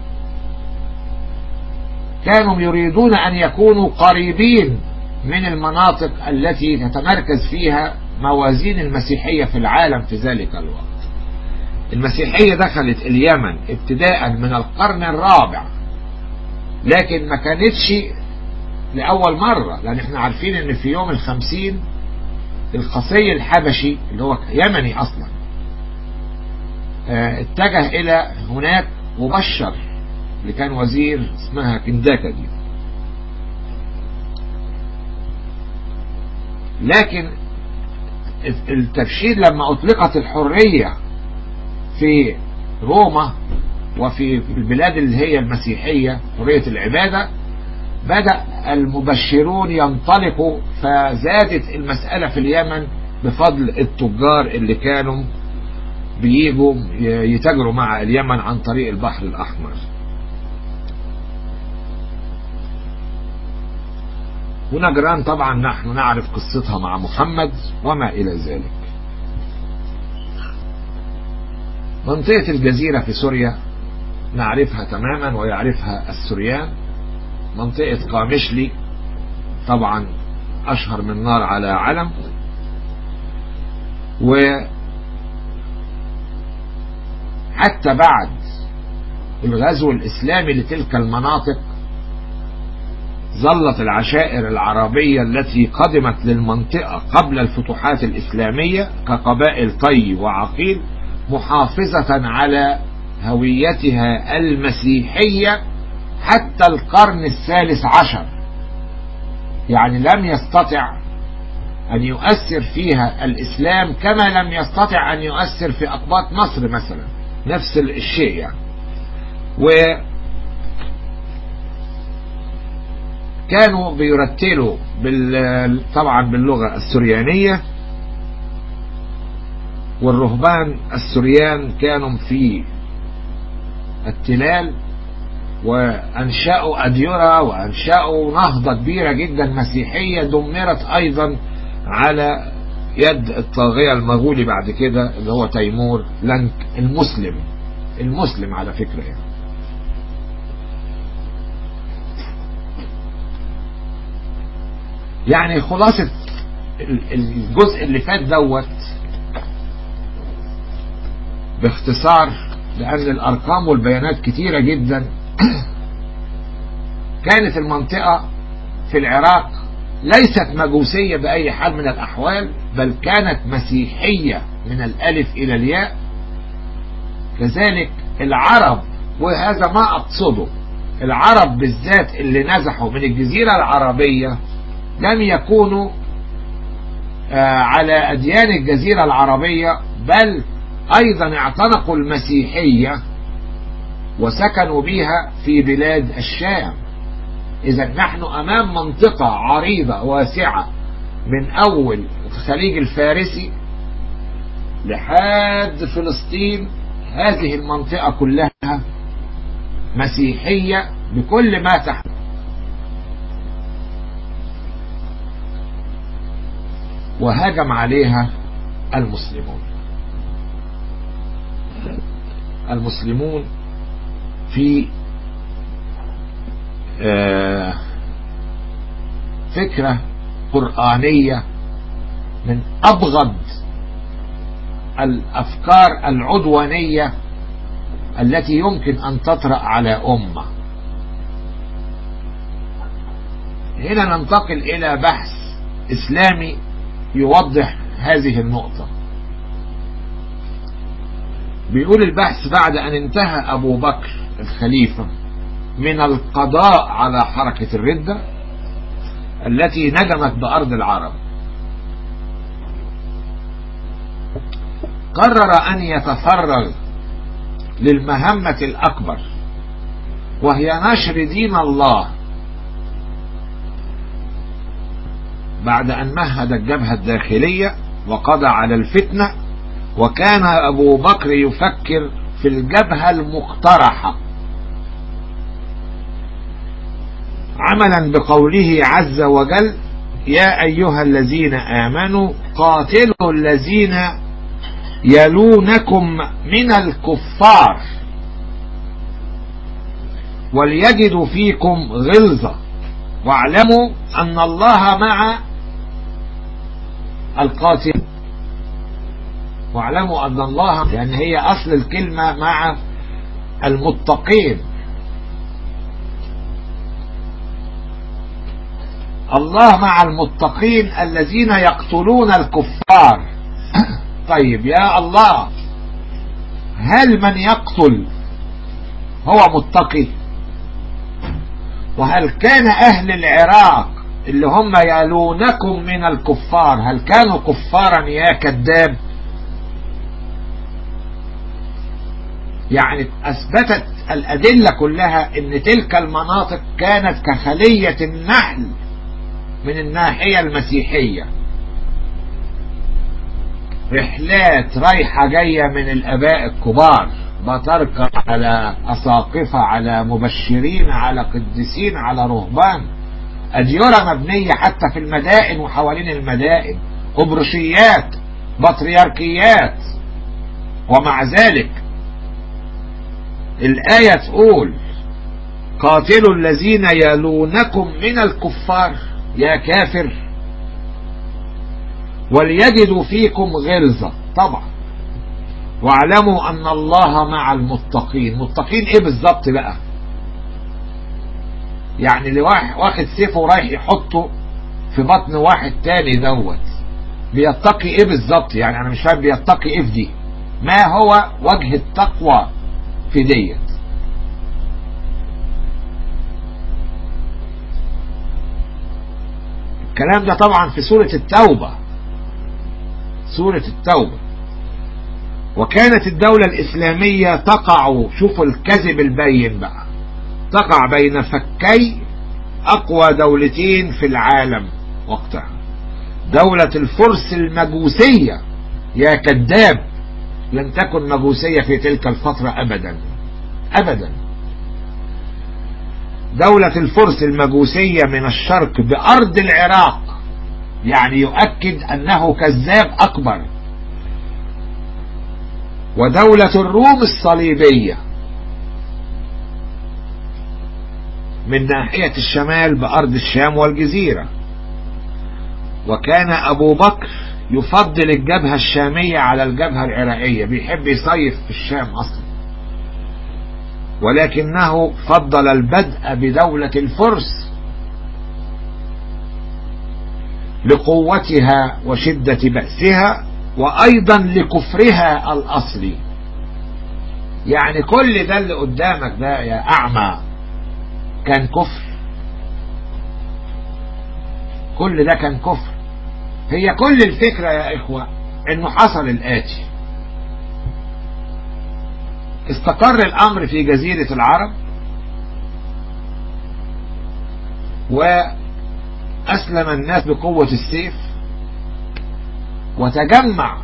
[SPEAKER 1] كانوا يريدون أن يكونوا قريبين من المناطق التي تتمركز فيها موازين المسيحية في العالم في ذلك الوقت المسيحية دخلت اليمن ابتداء من القرن الرابع لكن ما كانتش لأول مرة لأن احنا عارفين ان في يوم الخمسين القصي الحبشي اللي هو يمني أصلا اه اتجه إلى هناك وبشر اللي كان وزير اسمها كنداكا دي لكن التبشير لما أطلقت الحرية في روما وفي البلاد اللي هي المسيحية حرية العبادة بدأ المبشرون ينطلقوا فزادت المسألة في اليمن بفضل التجار اللي كانوا بيجوا يتاجروا مع اليمن عن طريق البحر الأحمر ونجران طبعا نحن نعرف قصتها مع محمد وما إلى ذلك منطقة الجزيرة في سوريا نعرفها تماما ويعرفها السوريان منطقة قامشلي طبعا أشهر من نار على علم و حتى بعد الغزو الإسلامي لتلك المناطق ظلت العشائر العربية التي قدمت للمنطقة قبل الفتوحات الإسلامية كقبائل طي وعقيل محافظة على هويتها المسيحية حتى القرن الثالث عشر يعني لم يستطع أن يؤثر فيها الإسلام كما لم يستطع أن يؤثر في أقباط مصر مثلا نفس الشيء يعني و كانوا بيرتلوا بال... طبعا باللغة السريانية والرهبان السريان كانوا في التلال وأنشأوا أديرة وأنشأوا نهضة كبيرة جدا مسيحية دمرت أيضا على يد الطاغية المغولي بعد كده اللي هو تيمور لنك المسلم المسلم على فكرة يعني يعني خلاصة الجزء اللي فات دوت باختصار لأن الأرقام والبيانات كتيرة جدا كانت المنطقة في العراق ليست مجوسية بأي حال من الأحوال بل كانت مسيحية من الألف إلى الياء كذلك العرب وهذا ما أقصده العرب بالذات اللي نزحوا من الجزيرة العربية لم يكونوا على أديان الجزيرة العربية بل أيضا اعتنقوا المسيحية وسكنوا بها في بلاد الشام إذا نحن أمام منطقة عريضة واسعة من أول الخليج الفارسي لحد فلسطين هذه المنطقة كلها مسيحية بكل ما تحت وهاجم عليها المسلمون المسلمون في فكرة قرآنية من أبغض الأفكار العدوانية التي يمكن أن تطرأ على أمة هنا ننتقل إلى بحث إسلامي يوضح هذه النقطة بيقول البحث بعد أن انتهى أبو بكر الخليفة من القضاء على حركة الردة التي نجمت بأرض العرب قرر أن يتفرغ للمهمة الأكبر وهي نشر دين الله بعد أن مهد الجبهة الداخلية وقضى على الفتنة وكان أبو بكر يفكر في الجبهة المقترحة عملا بقوله عز وجل يا أيها الذين آمنوا قاتلوا الذين يلونكم من الكفار وليجدوا فيكم غلظة واعلموا أن الله مع القاتل واعلموا أن الله لأن يعني هي أصل الكلمة مع المتقين الله مع المتقين الذين يقتلون الكفار طيب يا الله هل من يقتل هو متقي وهل كان أهل العراق اللي هم يلونكم من الكفار هل كانوا كفارا يا كذاب يعني أثبتت الأدلة كلها أن تلك المناطق كانت كخلية النحل من الناحية المسيحية رحلات رايحة جاية من الأباء الكبار بطركة على أساقفة على مبشرين على قديسين على رهبان أديرة مبنية حتى في المدائن وحوالين المدائن أبرشيات بطريركيات ومع ذلك الآية تقول قاتلوا الذين يلونكم من الكفار يا كافر وليجدوا فيكم غلظة طبعا واعلموا ان الله مع المتقين متقين ايه بالظبط بقى يعني اللي واخد سيفه ورايح يحطه في بطن واحد تاني دوت بيتقي ايه بالظبط يعني انا مش فاهم بيتقي ايه في دي ما هو وجه التقوى في ديت الكلام ده طبعا في سورة التوبة سورة التوبة وكانت الدولة الإسلامية تقع شوفوا الكذب البين بقى تقع بين فكي أقوى دولتين في العالم وقتها دولة الفرس المجوسية يا كذاب لم تكن مجوسية في تلك الفترة أبدا أبدا دولة الفرس المجوسية من الشرق بأرض العراق يعني يؤكد أنه كذاب أكبر ودولة الروم الصليبية من ناحية الشمال بأرض الشام والجزيرة وكان أبو بكر يفضل الجبهة الشامية على الجبهة العراقية بيحب يصيف في الشام أصلا ولكنه فضل البدء بدولة الفرس لقوتها وشدة بأسها وأيضا لكفرها الأصلي يعني كل ده اللي قدامك ده يا أعمى كان كفر كل ده كان كفر هي كل الفكرة يا إخوة إنه حصل الآتي استقر الأمر في جزيرة العرب وأسلم الناس بقوة السيف وتجمع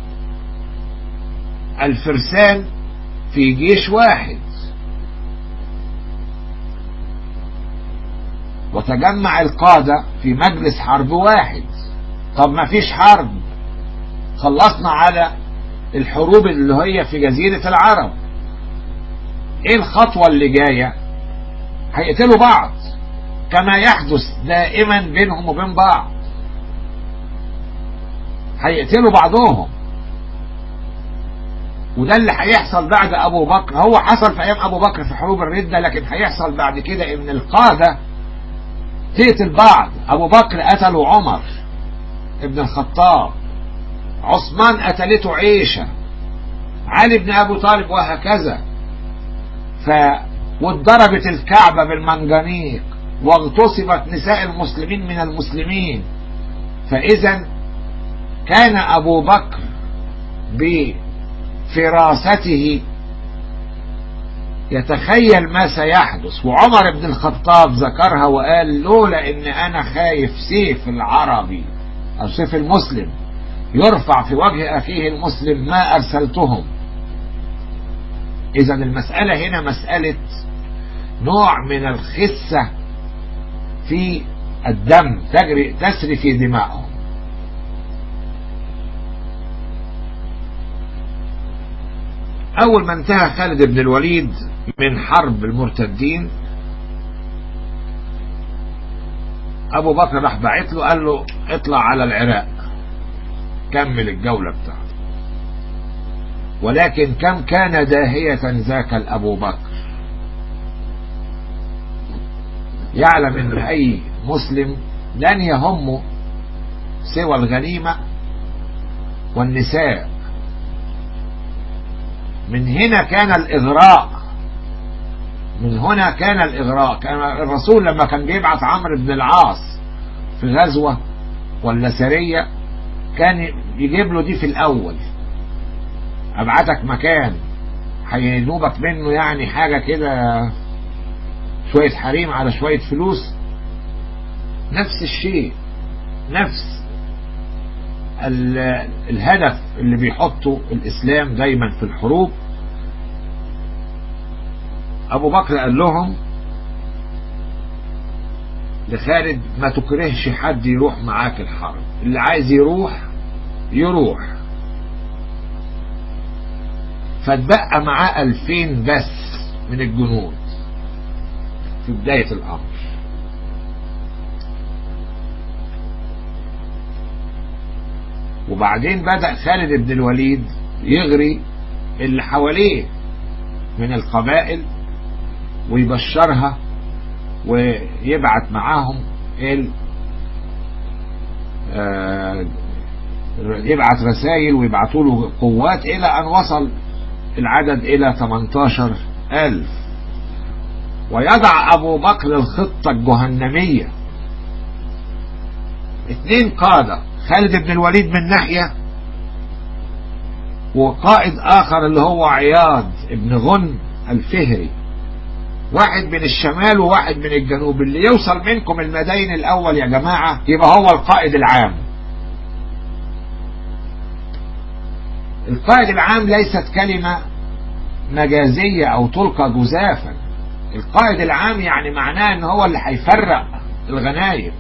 [SPEAKER 1] الفرسان في جيش واحد وتجمع القادة في مجلس حرب واحد طب ما فيش حرب خلصنا على الحروب اللي هي في جزيرة العرب ايه الخطوة اللي جاية هيقتلوا بعض كما يحدث دائما بينهم وبين بعض هيقتلوا بعضهم وده اللي هيحصل بعد ابو بكر هو حصل في ايام ابو بكر في حروب الردة لكن هيحصل بعد كده ان القادة تقتل بعض ابو بكر قتلوا عمر ابن الخطاب عثمان قتلته عيشة علي بن ابو طالب وهكذا ف واتضربت الكعبة بالمنجنيق واغتصبت نساء المسلمين من المسلمين فاذا كان ابو بكر بفراسته يتخيل ما سيحدث وعمر بن الخطاب ذكرها وقال لولا ان انا خايف سيف العربي او سيف المسلم يرفع في وجه اخيه المسلم ما ارسلتهم اذا المسألة هنا مسألة نوع من الخسة في الدم تجري تسري في دمائهم أول ما انتهى خالد بن الوليد من حرب المرتدين أبو بكر راح باعت له قال له اطلع على العراق كمل الجولة بتاعته ولكن كم كان داهية ذاك الأبو بكر يعلم ان اي مسلم لن يهمه سوى الغنيمة والنساء من هنا كان الإغراء من هنا كان الإغراء كان الرسول لما كان بيبعث عمرو بن العاص في غزوة ولا سرية كان يجيب له دي في الأول أبعتك مكان هينوبك منه يعني حاجة كده شوية حريم على شوية فلوس نفس الشيء نفس الهدف اللي بيحطه الإسلام دايما في الحروب أبو بكر قال لهم لخالد ما تكرهش حد يروح معاك الحرب اللي عايز يروح يروح فاتبقى معاه ألفين بس من الجنود في بداية الأمر وبعدين بدأ خالد بن الوليد يغري اللي حواليه من القبائل ويبشرها ويبعت معاهم ال يبعت رسائل ويبعتوا له قوات إلى أن وصل العدد إلى 18 ألف ويضع أبو بكر الخطة الجهنمية اثنين قادة خالد بن الوليد من ناحية وقائد آخر اللي هو عياض ابن غن الفهري واحد من الشمال وواحد من الجنوب اللي يوصل منكم المدين الأول يا جماعة يبقى هو القائد العام القائد العام ليست كلمة مجازية أو تلقى جزافا القائد العام يعني معناه ان هو اللي هيفرق الغنايم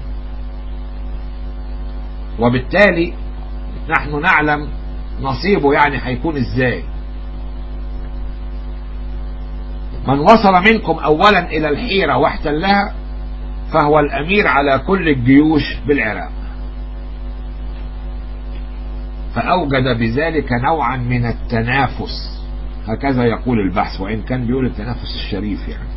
[SPEAKER 1] وبالتالي نحن نعلم نصيبه يعني هيكون ازاي من وصل منكم اولا الى الحيرة واحتلها فهو الامير على كل الجيوش بالعراق فاوجد بذلك نوعا من التنافس هكذا يقول البحث وان كان بيقول التنافس الشريف يعني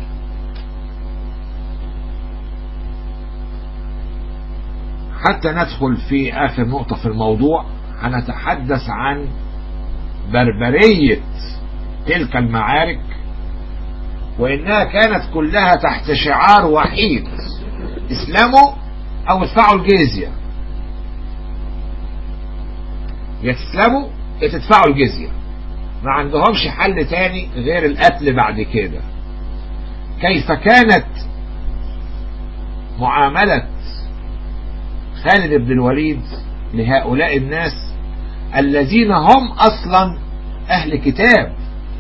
[SPEAKER 1] حتى ندخل في آخر نقطة في الموضوع هنتحدث عن بربرية تلك المعارك وإنها كانت كلها تحت شعار وحيد اسلموا أو ادفعوا الجزية يا تسلموا يا تدفعوا الجزية ما عندهمش حل تاني غير القتل بعد كده كيف كانت معاملة خالد بن الوليد لهؤلاء الناس الذين هم أصلا أهل كتاب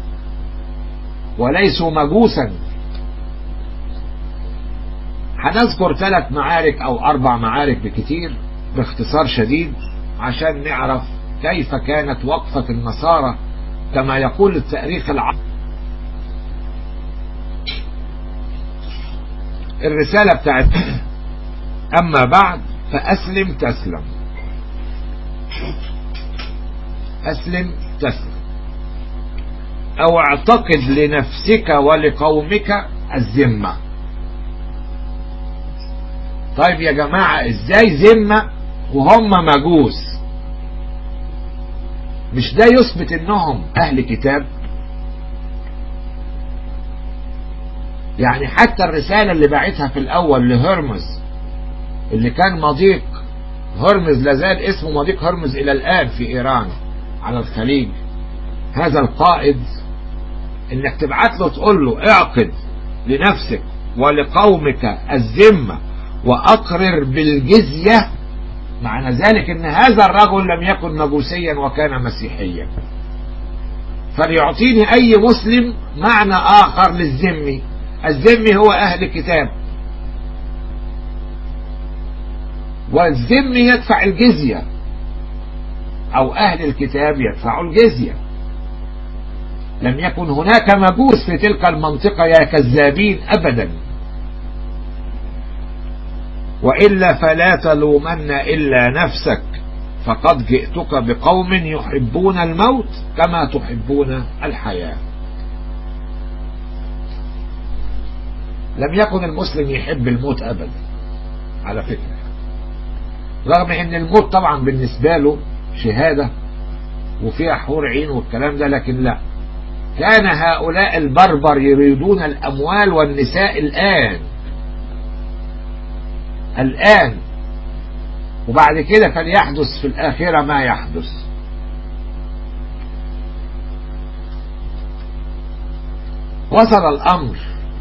[SPEAKER 1] وليسوا مجوسا هنذكر ثلاث معارك أو أربع معارك بكتير باختصار شديد عشان نعرف كيف كانت وقفة النصارى كما يقول التاريخ العربي الرسالة بتاعت أما بعد فأسلم تسلم أسلم تسلم أو اعتقد لنفسك ولقومك الذمة طيب يا جماعة ازاي ذمة وهم مجوس مش ده يثبت انهم اهل كتاب يعني حتى الرسالة اللي باعتها في الاول لهرمز اللي كان مضيق هرمز لازال اسمه مضيق هرمز الى الان في ايران على الخليج هذا القائد انك تبعت له تقول له اعقد لنفسك ولقومك الذمة واقرر بالجزية معنى ذلك ان هذا الرجل لم يكن مجوسيا وكان مسيحيا فليعطيني اي مسلم معنى اخر للذمي الذمي هو اهل الكتاب والذمي يدفع الجزية او اهل الكتاب يدفعوا الجزية لم يكن هناك مجوس في تلك المنطقة يا كذابين ابدا وإلا فلا تلومن إلا نفسك فقد جئتك بقوم يحبون الموت كما تحبون الحياة لم يكن المسلم يحب الموت أبدا على فكرة رغم ان الموت طبعا بالنسبة له شهادة وفيها حور عين والكلام ده لكن لا كان هؤلاء البربر يريدون الأموال والنساء الآن الآن وبعد كده فليحدث في الآخرة ما يحدث وصل الأمر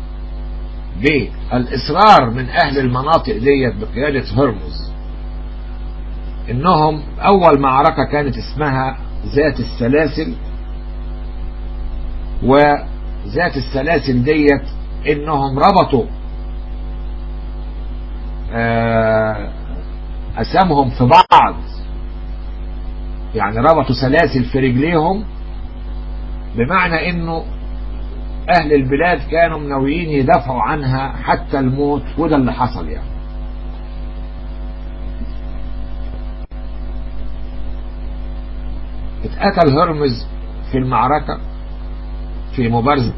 [SPEAKER 1] بالإصرار من أهل المناطق ديت بقيادة هرمز إنهم أول معركة كانت اسمها ذات السلاسل وذات السلاسل ديت إنهم ربطوا أسامهم في بعض يعني ربطوا سلاسل في رجليهم بمعنى انه اهل البلاد كانوا منويين يدافعوا عنها حتى الموت وده اللي حصل يعني اتقتل هرمز في المعركة في مبارزة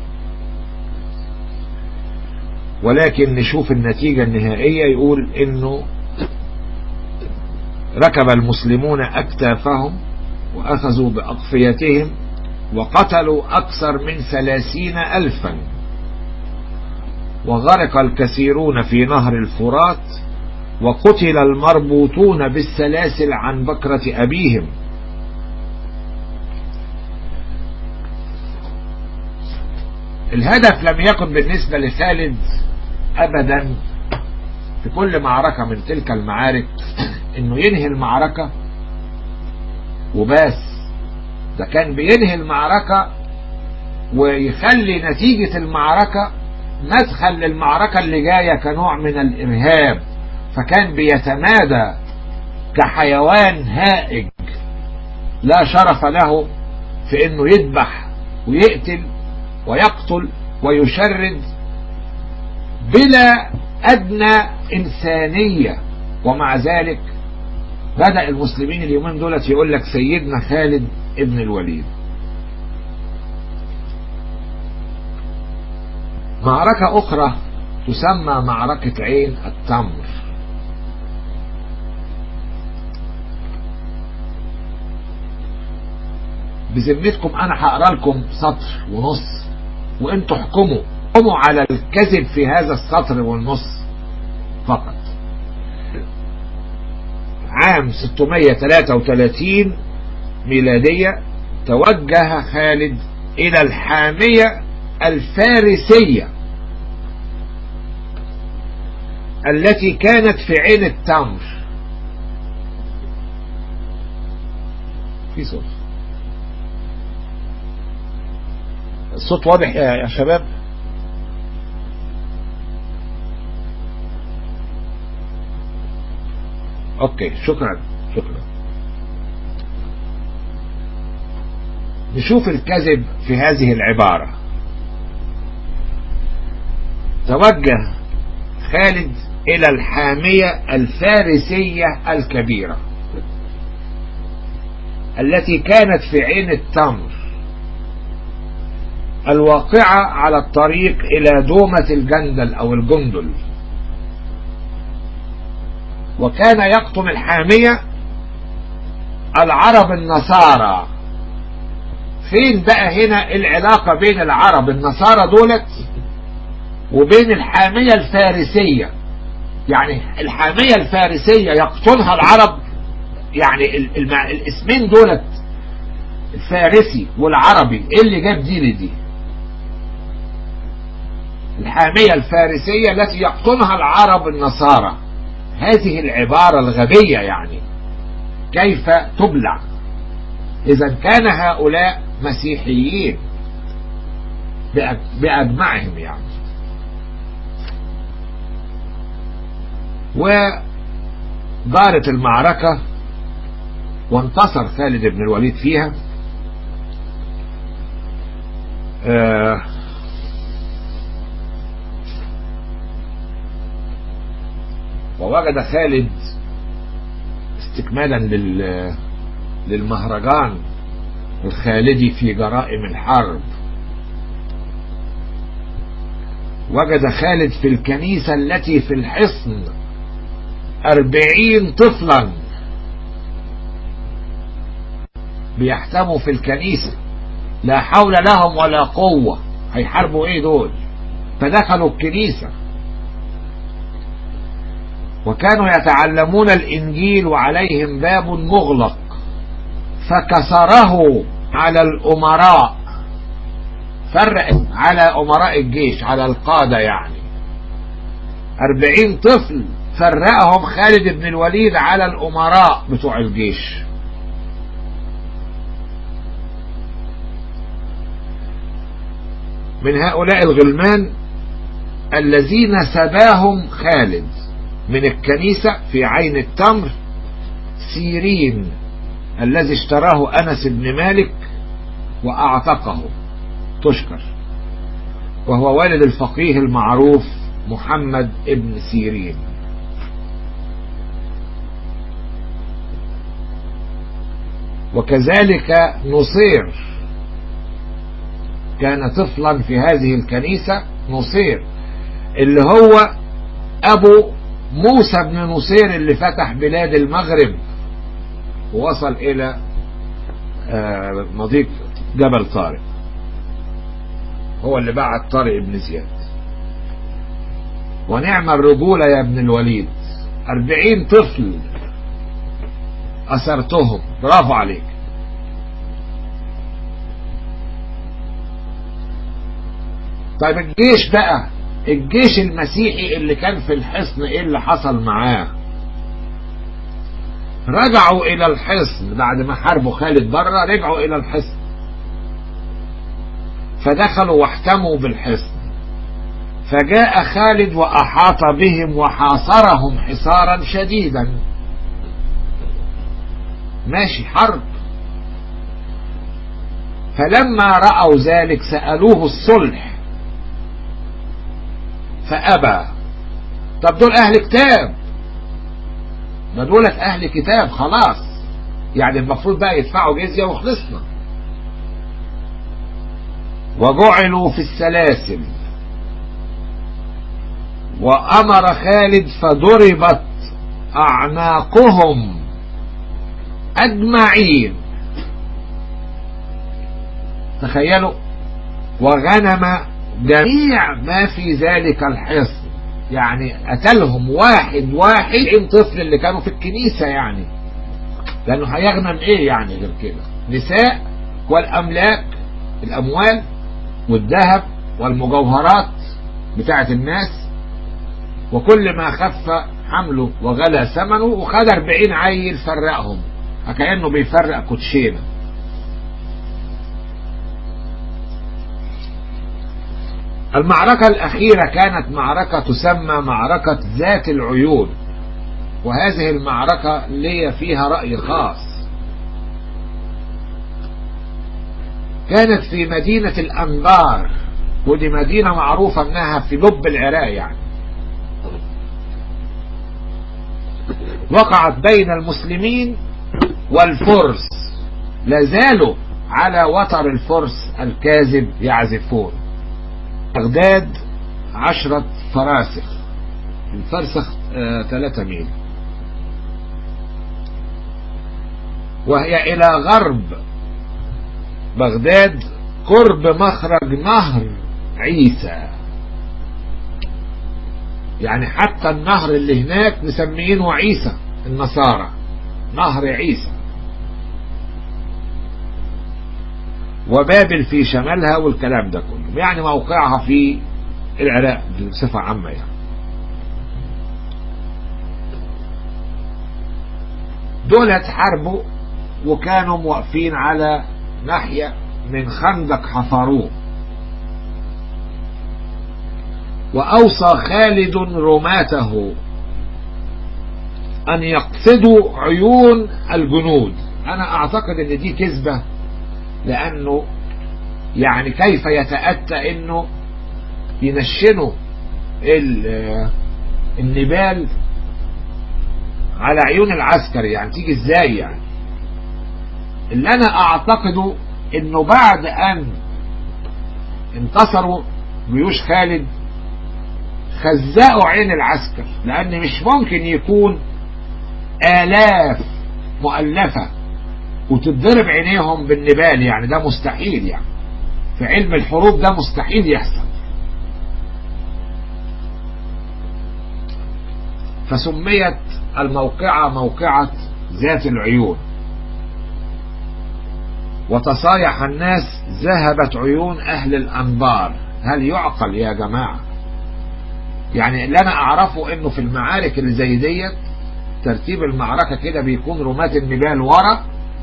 [SPEAKER 1] ولكن نشوف النتيجة النهائية يقول انه ركب المسلمون اكتافهم واخذوا باقفيتهم وقتلوا اكثر من ثلاثين الفا وغرق الكثيرون في نهر الفرات وقتل المربوطون بالسلاسل عن بكرة ابيهم الهدف لم يكن بالنسبة لخالد ابدا في كل معركة من تلك المعارك انه ينهي المعركة وبس ده كان بينهي المعركة ويخلي نتيجة المعركة مدخل للمعركة اللي جاية كنوع من الارهاب فكان بيتمادى كحيوان هائج لا شرف له في انه يذبح ويقتل ويقتل ويشرد بلا أدنى إنسانية ومع ذلك بدأ المسلمين اليومين دولت يقول لك سيدنا خالد ابن الوليد معركة أخرى تسمى معركة عين التمر بذمتكم أنا هقرا لكم سطر ونص وانتوا احكموا احكموا على الكذب في هذا السطر والنص فقط عام 633 ميلادية توجه خالد إلى الحامية الفارسية التي كانت في عين التمر في صوت الصوت واضح يا شباب اوكي شكرا شكرا نشوف الكذب في هذه العبارة توجه خالد الى الحامية الفارسية الكبيرة التي كانت في عين التمر الواقعة على الطريق إلى دومة الجندل أو الجندل وكان يقطن الحامية العرب النصارى فين بقى هنا العلاقة بين العرب النصارى دولت وبين الحامية الفارسية يعني الحامية الفارسية يقطنها العرب يعني الاسمين دولت الفارسي والعربي ايه اللي جاب دي لدي الحامية الفارسية التي يقطنها العرب النصارى هذه العبارة الغبية يعني كيف تبلع إذا كان هؤلاء مسيحيين بأجمعهم يعني ودارت المعركة وانتصر خالد بن الوليد فيها آه ووجد خالد استكمالا لل للمهرجان الخالدي في جرائم الحرب وجد خالد في الكنيسة التي في الحصن أربعين طفلا بيحتموا في الكنيسة لا حول لهم ولا قوة هيحاربوا ايه دول فدخلوا الكنيسة وكانوا يتعلمون الإنجيل وعليهم باب مغلق فكسره على الأمراء فرق على أمراء الجيش على القادة يعني أربعين طفل فرقهم خالد بن الوليد على الأمراء بتوع الجيش من هؤلاء الغلمان الذين سباهم خالد من الكنيسة في عين التمر سيرين الذي اشتراه أنس بن مالك وأعتقه تشكر وهو والد الفقيه المعروف محمد ابن سيرين وكذلك نصير كان طفلا في هذه الكنيسة نصير اللي هو أبو موسى بن نصير اللي فتح بلاد المغرب ووصل إلى مضيق جبل طارق هو اللي بعت طارق بن زياد ونعم الرجولة يا ابن الوليد أربعين طفل أسرتهم برافو عليك طيب الجيش بقى الجيش المسيحي اللي كان في الحصن ايه اللي حصل معاه رجعوا الى الحصن بعد ما حاربوا خالد بره رجعوا الى الحصن فدخلوا واحتموا بالحصن فجاء خالد وأحاط بهم وحاصرهم حصارا شديدا ماشي حرب فلما رأوا ذلك سألوه الصلح فأبى طب دول أهل كتاب ده دولت أهل كتاب خلاص يعني المفروض بقى يدفعوا جزية وخلصنا وجعلوا في السلاسل وأمر خالد فضربت أعناقهم أجمعين تخيلوا وغنم جميع ما في ذلك الحصن يعني قتلهم واحد واحد طفل اللي كانوا في الكنيسة يعني لأنه هيغنم إيه يعني غير كده نساء والأملاك الأموال والذهب والمجوهرات بتاعة الناس وكل ما خف حمله وغلى ثمنه وخد 40 عيل فرقهم كأنه بيفرق كوتشينه المعركة الأخيرة كانت معركة تسمى معركة ذات العيون وهذه المعركة لي فيها رأي خاص كانت في مدينة الأنبار ودي مدينة معروفة انها في لب العراق يعني وقعت بين المسلمين والفرس لازالوا على وتر الفرس الكاذب يعزفون بغداد عشرة فراسخ الفرسخ ثلاثة ميل وهي إلى غرب بغداد قرب مخرج نهر عيسى يعني حتى النهر اللي هناك مسميينه عيسى النصارى نهر عيسى وبابل في شمالها والكلام ده كله يعني موقعها في العراق بصفة عامة يعني دول اتحاربوا وكانوا واقفين على ناحية من خندق حفروه وأوصى خالد رماته أن يقصدوا عيون الجنود أنا أعتقد أن دي كذبة لأنه يعني كيف يتأتى أنه ينشنوا النبال على عيون العسكر يعني تيجي ازاي يعني اللي انا اعتقده انه بعد ان انتصروا جيوش خالد خزقوا عين العسكر لان مش ممكن يكون الاف مؤلفة وتتضرب عينيهم بالنبال يعني ده مستحيل يعني في علم الحروب ده مستحيل يحصل فسميت الموقعة موقعة ذات العيون وتصايح الناس ذهبت عيون أهل الأنبار هل يعقل يا جماعة يعني اللي أنا أعرفه إنه في المعارك اللي زي ديت ترتيب المعركة كده بيكون رماة النبال ورا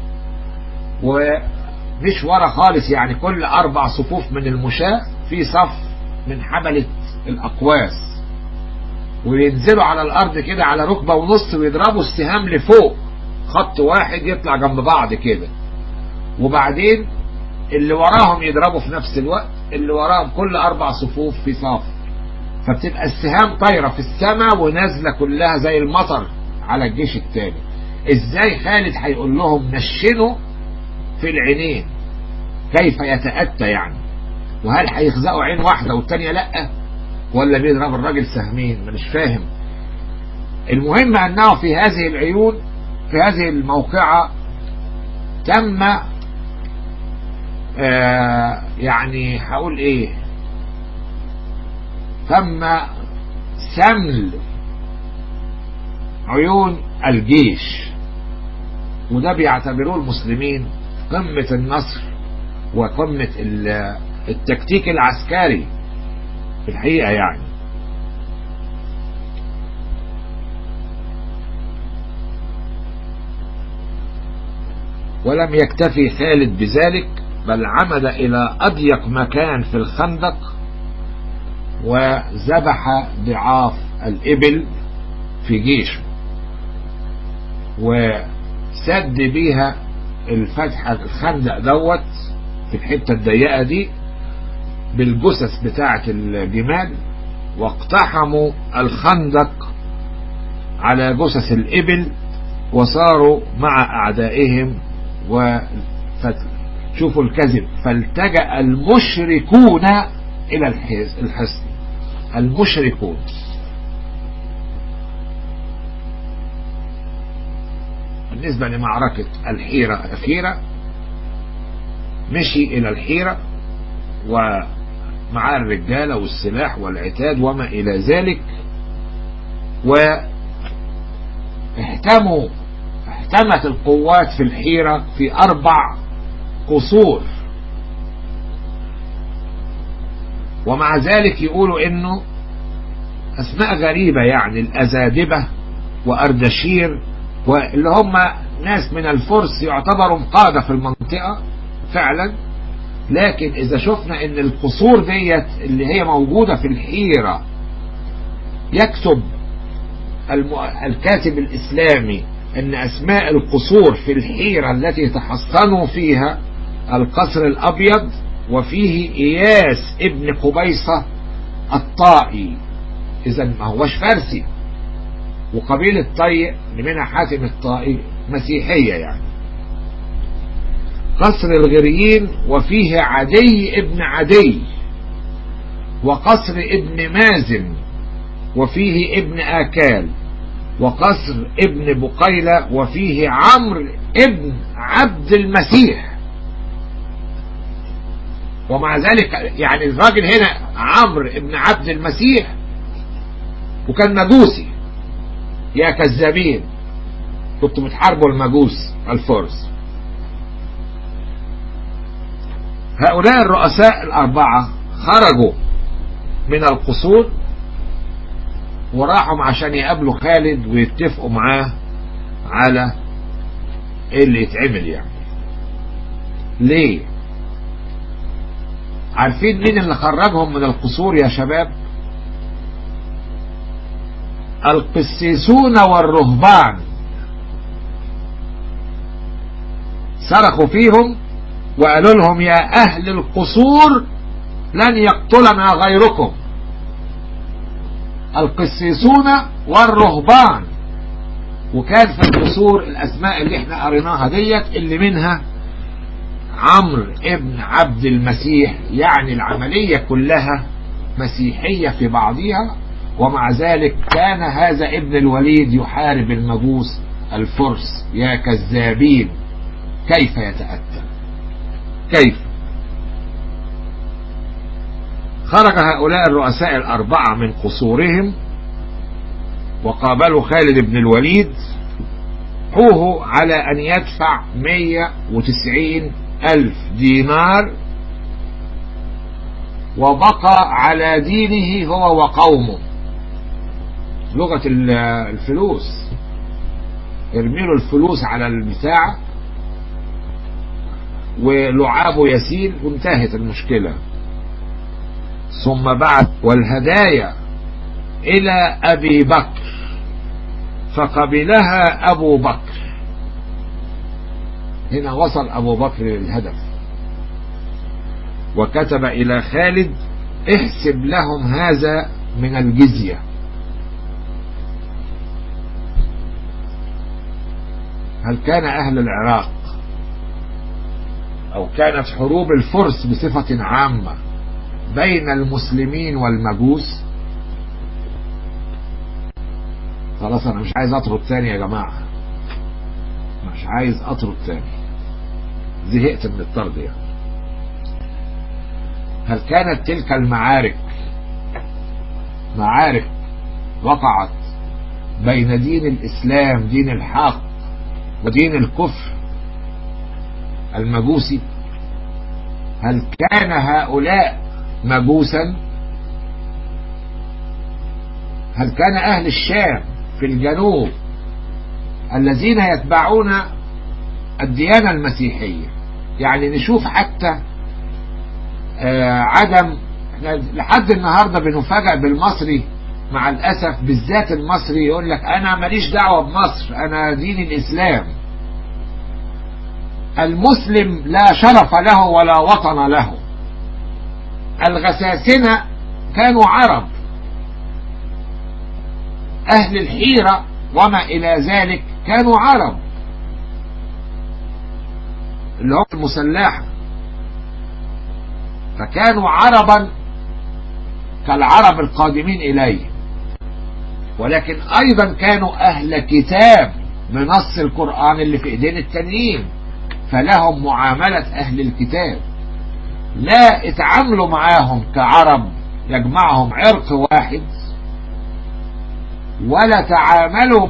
[SPEAKER 1] ومش ورا خالص يعني كل أربع صفوف من المشاة في صف من حملة الأقواس وينزلوا على الارض كده على ركبة ونص ويضربوا السهام لفوق خط واحد يطلع جنب بعض كده وبعدين اللي وراهم يضربوا في نفس الوقت اللي وراهم كل اربع صفوف في صف فبتبقى السهام طايرة في السماء ونازلة كلها زي المطر على الجيش التاني ازاي خالد هيقول لهم نشنوا في العينين كيف يتأتى يعني وهل هيخزقوا عين واحدة والتانية لأ ولا بيضرب الراجل سهمين مش فاهم المهم أنه في هذه العيون في هذه الموقعة تم آه يعني هقول ايه تم سمل عيون الجيش وده بيعتبروه المسلمين قمة النصر وقمة التكتيك العسكري في الحقيقة يعني ولم يكتفي خالد بذلك بل عمد إلى أضيق مكان في الخندق وذبح ضعاف الإبل في جيشه وسد بيها الفتحة الخندق دوت في الحتة الضيقة دي بالجثث بتاعة الجمال واقتحموا الخندق على جثث الإبل وصاروا مع أعدائهم وشوفوا الكذب فالتجأ المشركون إلى الحصن المشركون بالنسبة لمعركة الحيرة الأخيرة مشي إلى الحيرة ومع الرجالة والسلاح والعتاد وما إلى ذلك واحتموا احتمت القوات في الحيرة في أربع قصور ومع ذلك يقولوا انه اسماء غريبة يعني الازادبة واردشير واللي هم ناس من الفرس يعتبروا قادة في المنطقة فعلا لكن اذا شفنا ان القصور ديت اللي هي موجودة في الحيرة يكتب الكاتب الاسلامي ان اسماء القصور في الحيرة التي تحصنوا فيها القصر الابيض وفيه اياس ابن قبيصة الطائي اذا ما هوش فارسي وقبيلة طي منها حاتم الطائي مسيحية يعني قصر الغريين وفيه عدي ابن عدي وقصر ابن مازن وفيه ابن آكال وقصر ابن بقيلة وفيه عمرو ابن عبد المسيح ومع ذلك يعني الراجل هنا عمرو ابن عبد المسيح وكان مجوسي يا كذابين كنتوا بتحاربوا المجوس الفرس هؤلاء الرؤساء الأربعة خرجوا من القصور وراحوا عشان يقابلوا خالد ويتفقوا معاه على ايه اللي يتعمل يعني ليه عارفين مين اللي خرجهم من القصور يا شباب القسيسون والرهبان صرخوا فيهم وقالوا لهم يا أهل القصور لن يقتلنا غيركم القسيسون والرهبان وكان في القصور الأسماء اللي احنا قريناها ديت اللي منها عمرو ابن عبد المسيح يعني العملية كلها مسيحية في بعضها ومع ذلك كان هذا ابن الوليد يحارب المجوس الفرس يا كذابين كيف يتأتى كيف خرج هؤلاء الرؤساء الأربعة من قصورهم وقابلوا خالد بن الوليد حوه على أن يدفع 190 ألف دينار وبقى على دينه هو وقومه لغة الفلوس ارميله الفلوس على البتاع ولعابه يسيل وانتهت المشكلة ثم بعد والهدايا إلى أبي بكر فقبلها أبو بكر هنا وصل أبو بكر للهدف وكتب إلى خالد احسب لهم هذا من الجزية هل كان أهل العراق أو كانت حروب الفرس بصفة عامة بين المسلمين والمجوس خلاص أنا مش عايز أطرد تاني يا جماعة مش عايز أطرد تاني زهقت من الطرد يعني هل كانت تلك المعارك معارك وقعت بين دين الإسلام دين الحق ودين الكفر المجوسي هل كان هؤلاء مجوسا هل كان أهل الشام في الجنوب الذين يتبعون الديانة المسيحية يعني نشوف حتى آه عدم لحد النهاردة بنفاجأ بالمصري مع الأسف بالذات المصري يقول لك أنا ماليش دعوة بمصر أنا دين الإسلام المسلم لا شرف له ولا وطن له الغساسنة كانوا عرب أهل الحيرة وما إلى ذلك كانوا عرب اللي هم المسلحة فكانوا عربا كالعرب القادمين إليه ولكن أيضا كانوا أهل كتاب بنص القرآن اللي في إيدين التانيين فلهم معاملة أهل الكتاب لا اتعاملوا معاهم كعرب يجمعهم عرق واحد ولا تعاملوا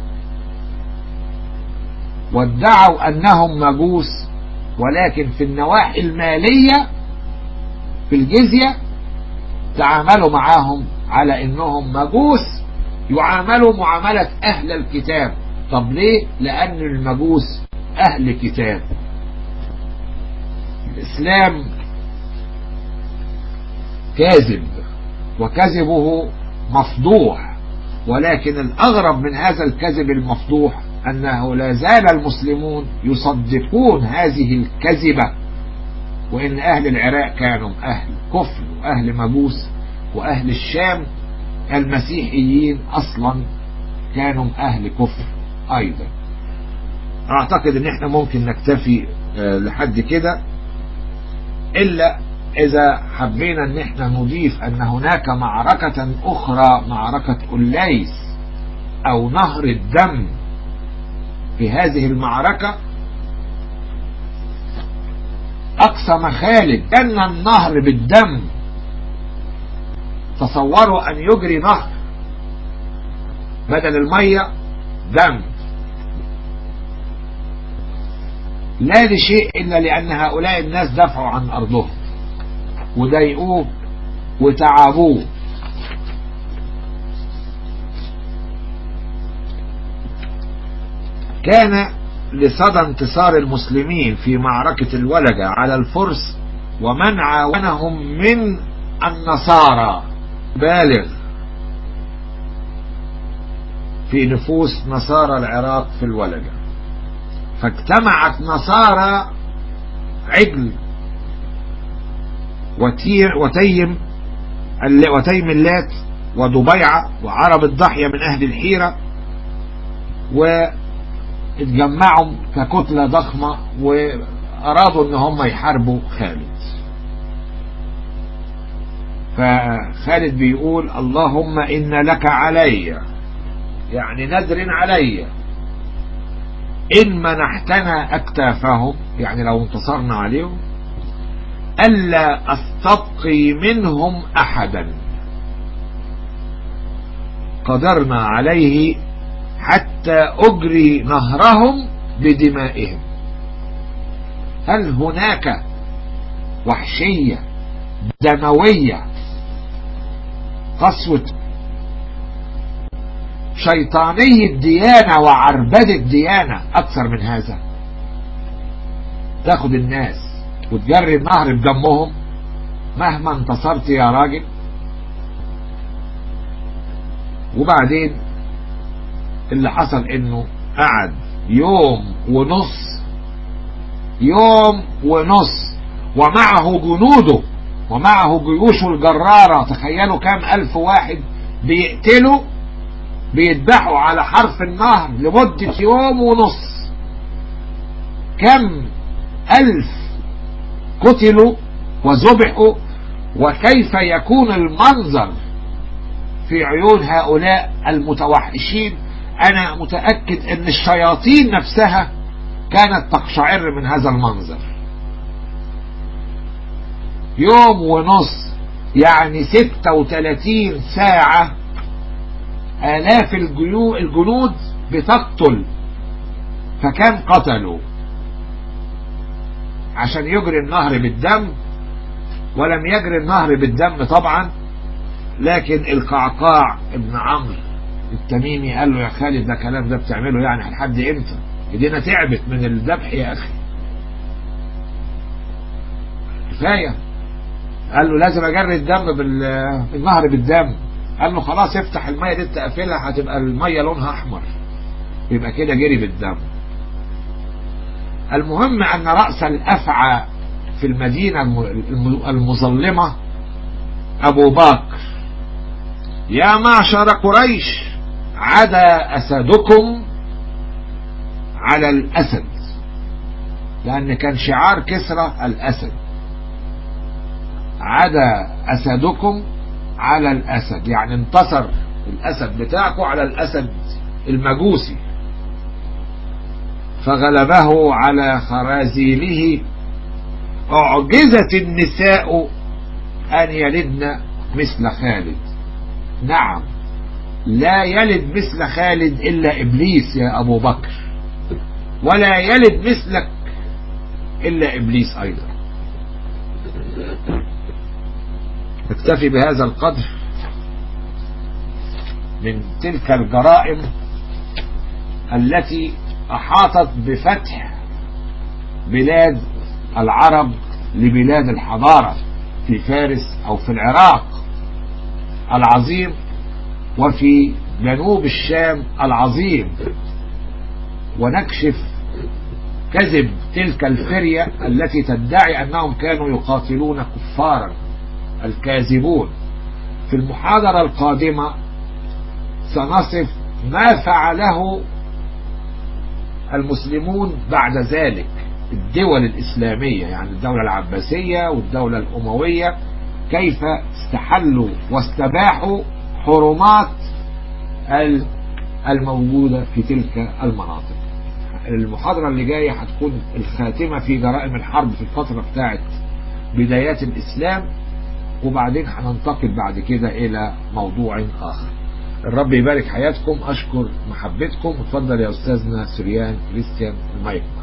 [SPEAKER 1] وادعوا أنهم مجوس ولكن في النواحي المالية في الجزية تعاملوا معاهم على انهم مجوس يعاملوا معاملة اهل الكتاب طب ليه لان المجوس اهل كتاب الاسلام كاذب وكذبه مفضوح ولكن الاغرب من هذا الكذب المفضوح انه لا زال المسلمون يصدقون هذه الكذبه وإن أهل العراق كانوا أهل كفر وأهل مجوس وأهل الشام المسيحيين أصلا كانوا أهل كفر أيضا أعتقد أن احنا ممكن نكتفي لحد كده إلا إذا حبينا أن احنا نضيف أن هناك معركة أخرى معركة أوليس أو نهر الدم في هذه المعركة أقسم خالد أن النهر بالدم تصوروا أن يجري نهر بدل المية دم لا لشيء إلا لأن هؤلاء الناس دفعوا عن أرضهم وضايقوه وتعبوه كان لصدى انتصار المسلمين في معركة الولجة على الفرس ومن عاونهم من النصارى بالغ في نفوس نصارى العراق في الولجة فاجتمعت نصارى عجل وتير وتيم وتيم اللات وضبيعة وعرب الضحية من أهل الحيرة واتجمعوا ككتلة ضخمة وأرادوا أن هم يحاربوا خالد فخالد بيقول اللهم إن لك علي يعني نذر علي إن منحتنا أكتافهم يعني لو انتصرنا عليهم ألا أستبقي منهم أحدا قدرنا عليه حتى أجري نهرهم بدمائهم هل هناك وحشية دموية قسوة شيطانية ديانة وعربدة ديانة أكثر من هذا تاخد الناس وتجري النهر بدمهم مهما انتصرت يا راجل وبعدين اللي حصل انه قعد يوم ونص يوم ونص ومعه جنوده ومعه جيوشه الجرارة تخيلوا كام ألف واحد بيقتلوا بيذبحوا على حرف النهر لمدة يوم ونص كم ألف قتلوا وذبحوا وكيف يكون المنظر في عيون هؤلاء المتوحشين أنا متأكد أن الشياطين نفسها كانت تقشعر من هذا المنظر يوم ونص يعني 36 ساعة آلاف الجنود بتقتل فكم قتلوا عشان يجري النهر بالدم ولم يجري النهر بالدم طبعا لكن القعقاع ابن عمرو التميمي قال له يا خالد ده كلام ده بتعمله يعني لحد امتى ايدينا تعبت من الذبح يا اخي كفايه قال له لازم اجري الدم بالنهر بالدم قال له خلاص افتح الميه دي تقفلها هتبقى الميه لونها احمر يبقى كده جري بالدم المهم ان راس الافعى في المدينه المظلمه ابو بكر يا معشر قريش عدا اسدكم على الاسد لان كان شعار كسرى الاسد عدا اسدكم على الاسد يعني انتصر الاسد بتاعكم على الاسد المجوسي فغلبه على خرازيله اعجزت النساء ان يلدن مثل خالد نعم لا يلد مثل خالد الا ابليس يا ابو بكر ولا يلد مثلك الا ابليس ايضا اكتفي بهذا القدر من تلك الجرائم التي احاطت بفتح بلاد العرب لبلاد الحضارة في فارس او في العراق العظيم وفي جنوب الشام العظيم ونكشف كذب تلك الفرية التي تدعي أنهم كانوا يقاتلون كفارا الكاذبون في المحاضرة القادمة سنصف ما فعله المسلمون بعد ذلك الدول الإسلامية يعني الدولة العباسية والدولة الأموية كيف استحلوا واستباحوا حرمات الموجودة في تلك المناطق المحاضرة اللي جاية هتكون الخاتمة في جرائم الحرب في الفترة بتاعت بدايات الإسلام وبعدين هننتقل بعد كده إلى موضوع آخر الرب يبارك حياتكم أشكر محبتكم اتفضل يا أستاذنا سريان كريستيان المايك